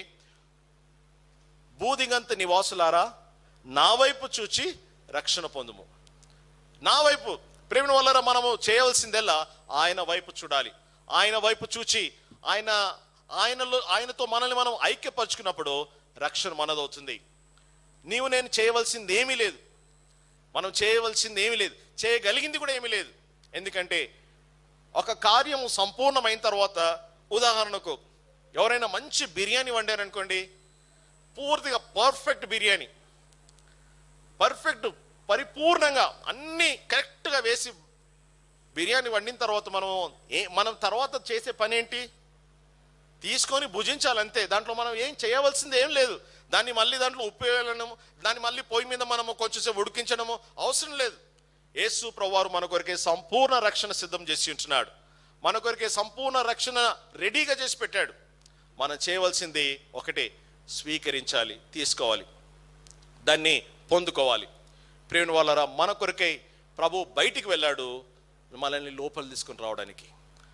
బూదిగంత నివాసులారా నా వైపు చూచి రక్షణ పొందుము నా వైపు ప్రేమ వల్ల మనము చేయవలసిందల్లా ఆయన వైపు చూడాలి ఆయన వైపు చూచి ఆయన ఆయనలో ఆయనతో మనల్ని మనం ఐక్యపరుచుకున్నప్పుడు రక్షణ మనదవుతుంది నీవు నేను చేయవలసింది ఏమీ లేదు మనం చేయవలసింది ఏమీ లేదు చేయగలిగింది కూడా ఏమీ లేదు ఎందుకంటే ఒక కార్యము సంపూర్ణమైన తర్వాత ఉదాహరణకు ఎవరైనా మంచి బిర్యానీ వండారనుకోండి పూర్తిగా పర్ఫెక్ట్ బిర్యానీ పర్ఫెక్ట్ పరిపూర్ణంగా అన్ని కరెక్ట్గా వేసి బిర్యానీ వండిన తర్వాత మనం ఏ మనం తర్వాత చేసే పని ఏంటి తీసుకొని భుజించాలి అంతే దాంట్లో మనం ఏం చేయవలసింది ఏం లేదు దాన్ని మళ్ళీ దాంట్లో ఉప్పు వేయడము దాన్ని మళ్ళీ పొయ్యి మీద మనము కొంచెంసేపు ఉడికించడము అవసరం లేదు యేసు ప్రభువారు మన కొరకే సంపూర్ణ రక్షణ సిద్ధం చేసి ఉంటున్నాడు మన కొరకే సంపూర్ణ రక్షణ రెడీగా చేసి పెట్టాడు మనం చేయవలసింది ఒకటే స్వీకరించాలి తీసుకోవాలి దాన్ని పొందుకోవాలి ప్రేమ వాళ్ళరా మన కొరకై ప్రభు బయటికి వెళ్ళాడు మనల్ని లోపల తీసుకొని రావడానికి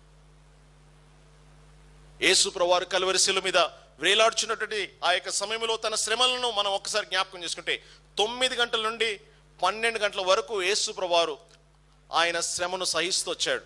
యేసు ప్రభువారు కలువరిశిల మీద వేలాడుచున్నటువంటి ఆ యొక్క సమయంలో తన శ్రమలను మనం ఒక్కసారి జ్ఞాపకం చేసుకుంటే తొమ్మిది గంటల నుండి పన్నెండు గంటల వరకు యేసు ప్రభువారు ఆయన శ్రమను సహిస్తూ వచ్చాడు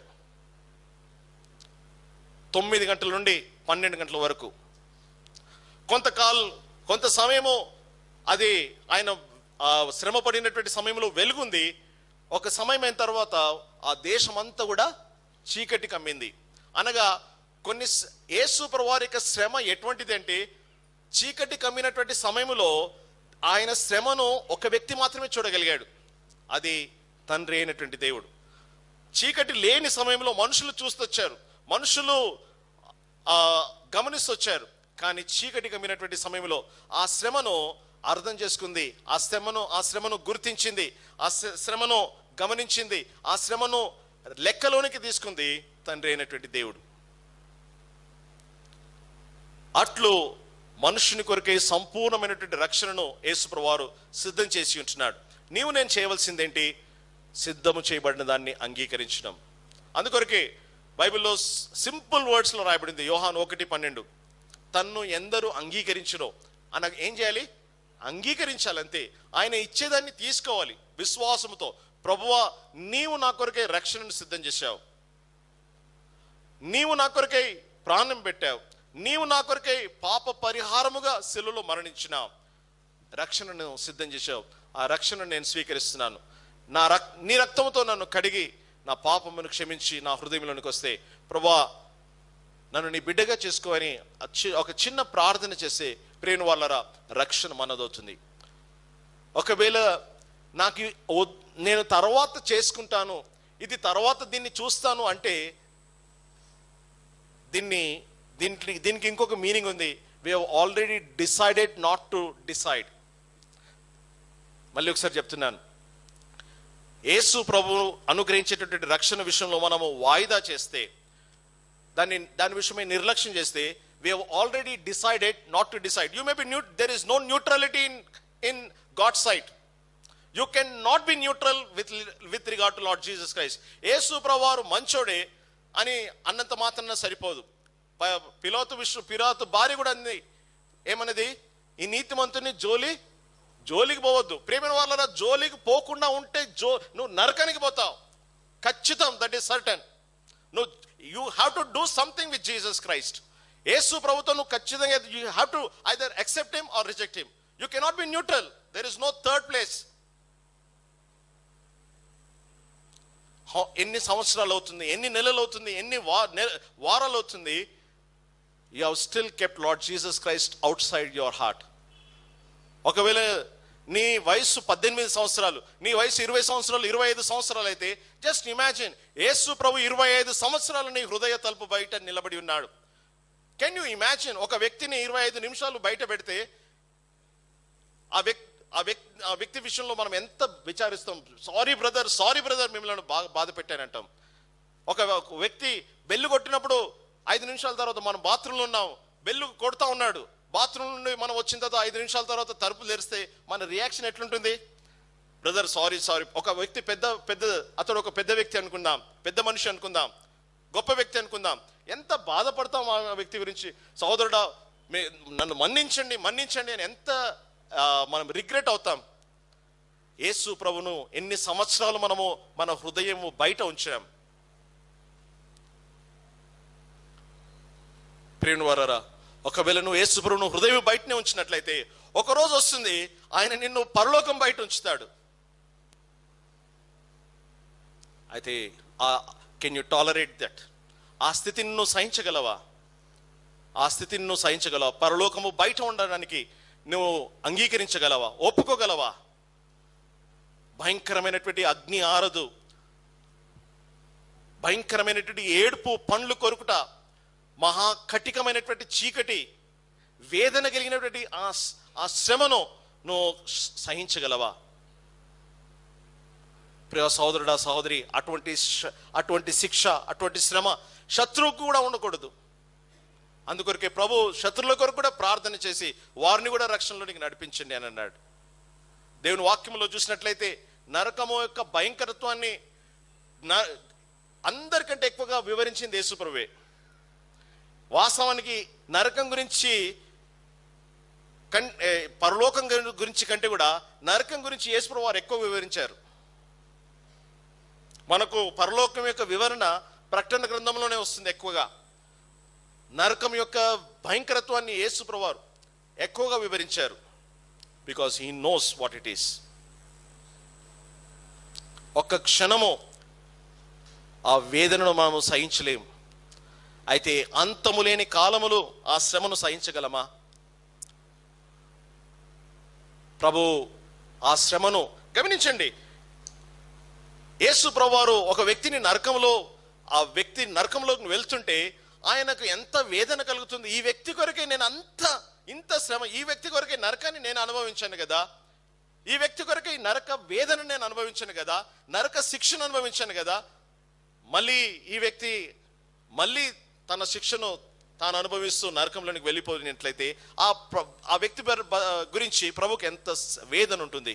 తొమ్మిది గంటల నుండి పన్నెండు గంటల వరకు కొంతకాలం కొంత సమయము అది ఆయన ఆ శ్రమ పడినటువంటి సమయంలో వెలుగుంది ఒక సమయం అయిన తర్వాత ఆ దేశం అంతా కూడా చీకటి కమ్మింది అనగా కొన్ని స- యేసు ప్రభువారి యొక్క శ్రమ ఎటువంటిది అంటే చీకటి కమ్మినటువంటి సమయంలో ఆయన శ్రమను ఒక వ్యక్తి మాత్రమే చూడగలిగాడు అది తండ్రి అయినటువంటి దేవుడు చీకటి లేని సమయంలో మనుషులు చూస్తొచ్చారు మనుషులు ఆ, గమనిస్తొచ్చారు కానీ చీకటి కమ్మినటువంటి సమయంలో ఆ శ్రమను అర్థం చేసుకుంది ఆ శ్రమను ఆ శ్రమను గుర్తించింది ఆ శ్ర- శ్రమను గమనించింది ఆ శ్రమను లెక్కలోనికి తీసుకుంది తండ్రి అయినటువంటి దేవుడు అట్లు మనుషుని కొరకే సంపూర్ణమైనటువంటి రక్షణను యేసుప్రవారు సిద్ధం చేసి ఉంటున్నాడు నీవు నేను చేయవలసిందేంటి సిద్ధము చేయబడిన దాన్ని అంగీకరించడం అందుకొరకే బైబిల్లో సింపుల్ వర్డ్స్లో రాయబడింది యోహాన్ ఒకటి పన్నెండు తన్ను ఎందరూ అంగీకరించునో అన్న ఏం చేయాలి అంగీకరించాలంతే ఆయన ఇచ్చేదాన్ని తీసుకోవాలి విశ్వాసముతో ప్రభువా నీవు నా కొరకే రక్షణను సిద్ధం చేశావు నీవు నా కొరకై ప్రాణం పెట్టావు నీవు నా కొరకై పాప పరిహారముగా సెలులో మరణించినావు రక్షణను సిద్ధం చేశావు ఆ రక్షణను నేను స్వీకరిస్తున్నాను నా రక్ నీ రక్తంతో నన్ను కడిగి నా పాపమును క్షమించి నా హృదయంలోనికి వస్తే ప్రభా నన్ను నీ బిడ్డగా చేసుకోని ఆ చి- ఒక చిన్న ప్రార్థన చేస్తే ప్రేణు వాళ్ళరా రక్షణ మనదవుతుంది ఒకవేళ నాకు ఈ వద్- నేను తర్వాత చేసుకుంటాను ఇది తర్వాత దీన్ని చూస్తాను అంటే దీన్ని దీనికి దీనికి ఇంకొక మీనింగ్ ఉంది we already decided not to decide మళ్ళీ ఒకసారి చెప్తున్నాను యేసు ప్రభు అనుగ్రహించేటటువంటి రక్షణ విషయంలో మనము వాయిదా చేస్తే దాన్ని దాని విషయమై నిర్లక్ష్యం చేస్తే we have already decided not to decide you may be new there is no neutrality in in God sight you can not be neutral with with regard to Lord Jesus Christ యేసు ప్రభువారు మంచోడే అని అన్నంత మాత్రాన సరిపోదు ప- పిలోతు విష్ణు పిలాతు భార్య కూడా అంది ఏమన్నది ఈ నీతిమంతుని జోలి జోలికి పోవద్దు ప్రేమైన వాళ్ళ జోలికి పోకుండా ఉంటే జో నువ్వు నరకానికి పోతావు ఖచ్చితం దట్ ఈస్ సర్టన్ నువ్వు you have to do something with Jesus Christ యేసు ప్రభుత్వం నువ్వు ఖచ్చితంగా you have to either accept him or reject him you cannot be neutral there is no third place ఎన్ని సంవత్సరాలు అవుతుంది ఎన్ని నెలలు అవుతుంది ఎన్ని వా నె- వారాలు అవుతుంది you have still kept Lord Jesus Christ outside your heart ఒకవేళ నీ వయస్సు పద్దెనిమిది సంవత్సరాలు నీ వయసు ఇరవై సంవత్సరాలు ఇరవై ఐదు సంవత్సరాలు అయితే జస్ట్ ఇమాజిన్ యేసు ప్రభు ఇరవై ఐదు సంవత్సరాలు నీ హృదయ తలుపు బయట నిలబడి ఉన్నాడు కెన్ యూ ఇమాజిన్ ఒక వ్యక్తిని ఇరవై ఐదు నిమిషాలు బయట పెడితే ఆ వ్యక్తి ఆ వ్యక్తి ఆ వ్యక్తి విషయంలో మనం ఎంత విచారిస్తాం సారీ బ్రదర్ సారీ బ్రదర్ మిమ్మల్ని బాగా బాధ పెట్టానంటాం ఒక ఒక వ్యక్తి బెల్లు కొట్టినప్పుడు ఐదు నిమిషాల తర్వాత మనం బాత్రూంలో ఉన్నాం బెల్లు కొడతా ఉన్నాడు బాత్రూమ్ నుండి మనం వచ్చిన తర్వాత ఐదు నిమిషాల తర్వాత తలుపు తెరిస్తే మన రియాక్షన్ ఎట్లుంటుంది బ్రదర్ సారీ సారీ ఒక వ్యక్తి పెద్ద పెద్ద అతడు ఒక పెద్ద వ్యక్తి అనుకుందాం పెద్ద మనిషి అనుకుందాం గొప్ప వ్యక్తి అనుకుందాం ఎంత బాధపడతాం ఆ వ్యక్తి గురించి సహోదరుడా మే నన్ను మన్నించండి మన్నించండి అని ఎంత ఆ, మనం రిగ్రెట్ అవుతాం యేసు ప్రభును ఎన్ని సంవత్సరాలు మనము మన హృదయము బయట ఉంచాం ప్రేణు వారారా ఒకవేళ నువ్వు యేసు ప్రభును హృదయం బయటనే ఉంచినట్లయితే ఒక రోజు వస్తుంది ఆయన నిన్ను పరలోకం బయట ఉంచుతాడు అయితే ఆ కెన్ యు టాలరేట్ దట్ ఆ స్థితిని నువ్వు సహించగలవా ఆ స్థితిని నువ్వు సహించగలవా పరలోకము బయట ఉండడానికి నువ్వు అంగీకరించగలవా ఒప్పుకోగలవా భయంకరమైనటువంటి అగ్ని ఆరదు భయంకరమైనటువంటి ఏడుపు పండ్లు కొరుకుట మహా కఠికమైనటువంటి చీకటి వేదన కలిగినటువంటి ఆ స్- ఆ శ్రమను నువ్వు సహించగలవా ప్రియ సహోదరుడా సహోదరి అటువంటి శ- అటువంటి శిక్ష అటువంటి శ్రమ శత్రువుకు కూడా ఉండకూడదు అందుకొరకే ప్రభు శత్రువుల కొరకు కూడా ప్రార్థన చేసి వారిని కూడా రక్షణలోనికి నడిపించండి అని అన్నాడు దేవుని వాక్యంలో చూసినట్లయితే నరకము యొక్క భయంకరత్వాన్ని న- అందరికంటే ఎక్కువగా వివరించింది యేసుప్రభువే వాస్తవానికి నరకం గురించి కన్ ఏ, పరలోకం గురి- గురించి కంటే కూడా నరకం గురించి యేసుప్రభు వారు ఎక్కువ వివరించారు మనకు పరలోకం యొక్క వివరణ ప్రకటన గ్రంథంలోనే వస్తుంది ఎక్కువగా నరకం యొక్క భయంకరత్వాన్ని యేసుప్రభు వారు ఎక్కువగా వివరించారు because he knows what it is ఒక్క క్షణము ఆ వేదనను మనము సహించలేము అయితే అంతము లేని కాలములు ఆ శ్రమను సహించగలమా ప్రభు ఆ శ్రమను గమనించండి యేసు ప్రభువారు ఒక వ్యక్తిని నరకంలో ఆ వ్యక్తి నరకంలోకి వెళ్తుంటే ఆయనకు ఎంత వేదన కలుగుతుంది ఈ వ్యక్తి కొరకే నేను అంత ఇంత శ్రమ ఈ వ్యక్తి కొరకే నరకాన్ని నేను అనుభవించాను కదా ఈ వ్యక్తి కొరకే ఈ నరక వేదన నేను అనుభవించాను కదా నరక శిక్షను అనుభవించాను కదా మళ్ళీ ఈ వ్యక్తి మళ్ళీ తన శిక్షను తాను అనుభవిస్తూ నరకంలోనికి వెళ్ళిపోయినట్లయితే ఆ ప్ర- ఆ వ్యక్తి బర్- బ- గురించి ప్రభుకి ఎంత స- వేదన ఉంటుంది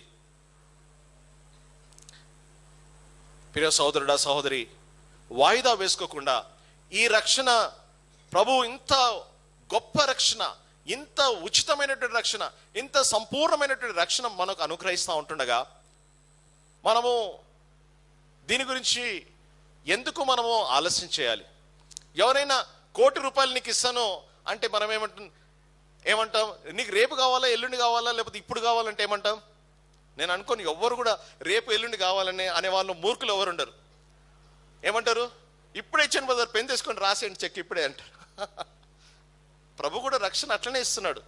ప్రియ సహోదరుడా సహోదరి వాయిదా వేసుకోకుండా ఈ రక్షణ ప్రభు ఇంత గొప్ప రక్షణ ఇంత ఉచితమైనటువంటి రక్షణ ఇంత సంపూర్ణమైనటువంటి రక్షణ మనకు అనుగ్రహిస్తూ ఉంటుండగా మనము దీని గురించి ఎందుకు మనము ఆలస్యం చేయాలి ఎవరైనా కోటి రూపాయలు నీకు ఇస్తాను అంటే మనం ఏమంటాం ఏమంటాం నీకు రేపు కావాలా ఎల్లుండి కావాలా లేకపోతే ఇప్పుడు కావాలంటే ఏమంటాం నేను అనుకోని ఎవ్వరు కూడా రేపు ఎల్లుండి కావాలని అనే వాళ్ళు మూర్ఖులు ఎవరు ఉండరు ఏమంటారు ఇప్పుడే ఇచ్చాను బదర్ పెన్ తీసుకొని రాసేయండి చెక్ ఇప్పుడే అంటారు ప్రభు కూడా రక్షణ అట్లనే ఇస్తున్నాడు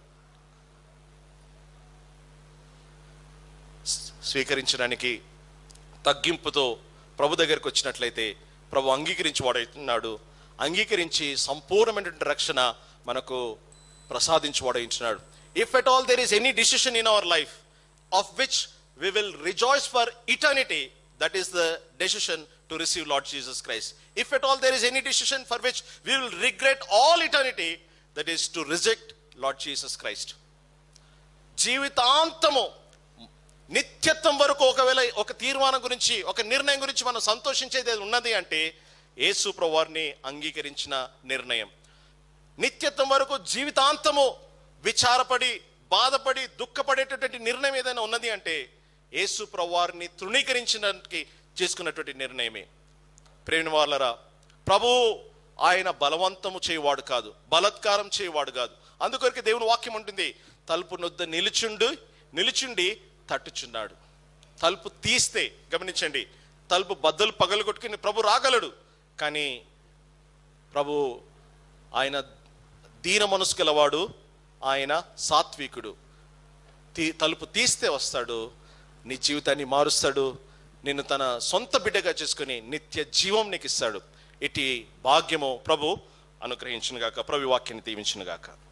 స్వీకరించడానికి తగ్గింపుతో ప్రభు దగ్గరికి వచ్చినట్లయితే ప్రభు అంగీకరించి వాడవుతున్నాడు అంగీకరించి సంపూర్ణమైనటువంటి రక్షణ మనకు ప్రసాదించి వాడయించినాడు if at all there is any decision in our life of which we will rejoice for eternity that is the decision to receive Lord Jesus Christ if at all there is any decision for which we will regret all eternity that is to reject Lord Jesus Christ జీవితాంతము నిత్యత్వం వరకు ఒకవేళ ఒక తీర్మానం గురించి ఒక నిర్ణయం గురించి మనం సంతోషించేది ఏది ఉన్నది అంటే యేసు ప్రభువారిని అంగీకరించిన నిర్ణయం నిత్యత్వం వరకు జీవితాంతము విచారపడి బాధపడి దుఃఖపడేటటువంటి నిర్ణయం ఏదైనా ఉన్నది అంటే యేసు ప్రభువారిని తృణీకరించడానికి చేసుకున్నటువంటి నిర్ణయమే ప్రేమ వాళ్ళరా ప్రభు ఆయన బలవంతము చేయవాడు కాదు బలత్కారం చేయవాడు కాదు అందుకొరకు దేవుని వాక్యం ఉంటుంది తలుపు నొద్ద నిలుచుండు నిలుచుండి తట్టుచున్నాడు తలుపు తీస్తే గమనించండి తలుపు బద్దలు పగలగొట్టుకుని ప్రభు రాగలడు కానీ ప్రభు ఆయన దీన మనసు గలవాడు ఆయన సాత్వికుడు తీ తలుపు తీస్తే వస్తాడు నీ జీవితాన్ని మారుస్తాడు నిన్ను తన సొంత బిడ్డగా చేసుకుని నిత్య జీవం నీకు ఇస్తాడు ఇటు భాగ్యము ప్రభు అనుగ్రహించునుగాక ప్రభు వాక్యాన్ని దీవించునుగాక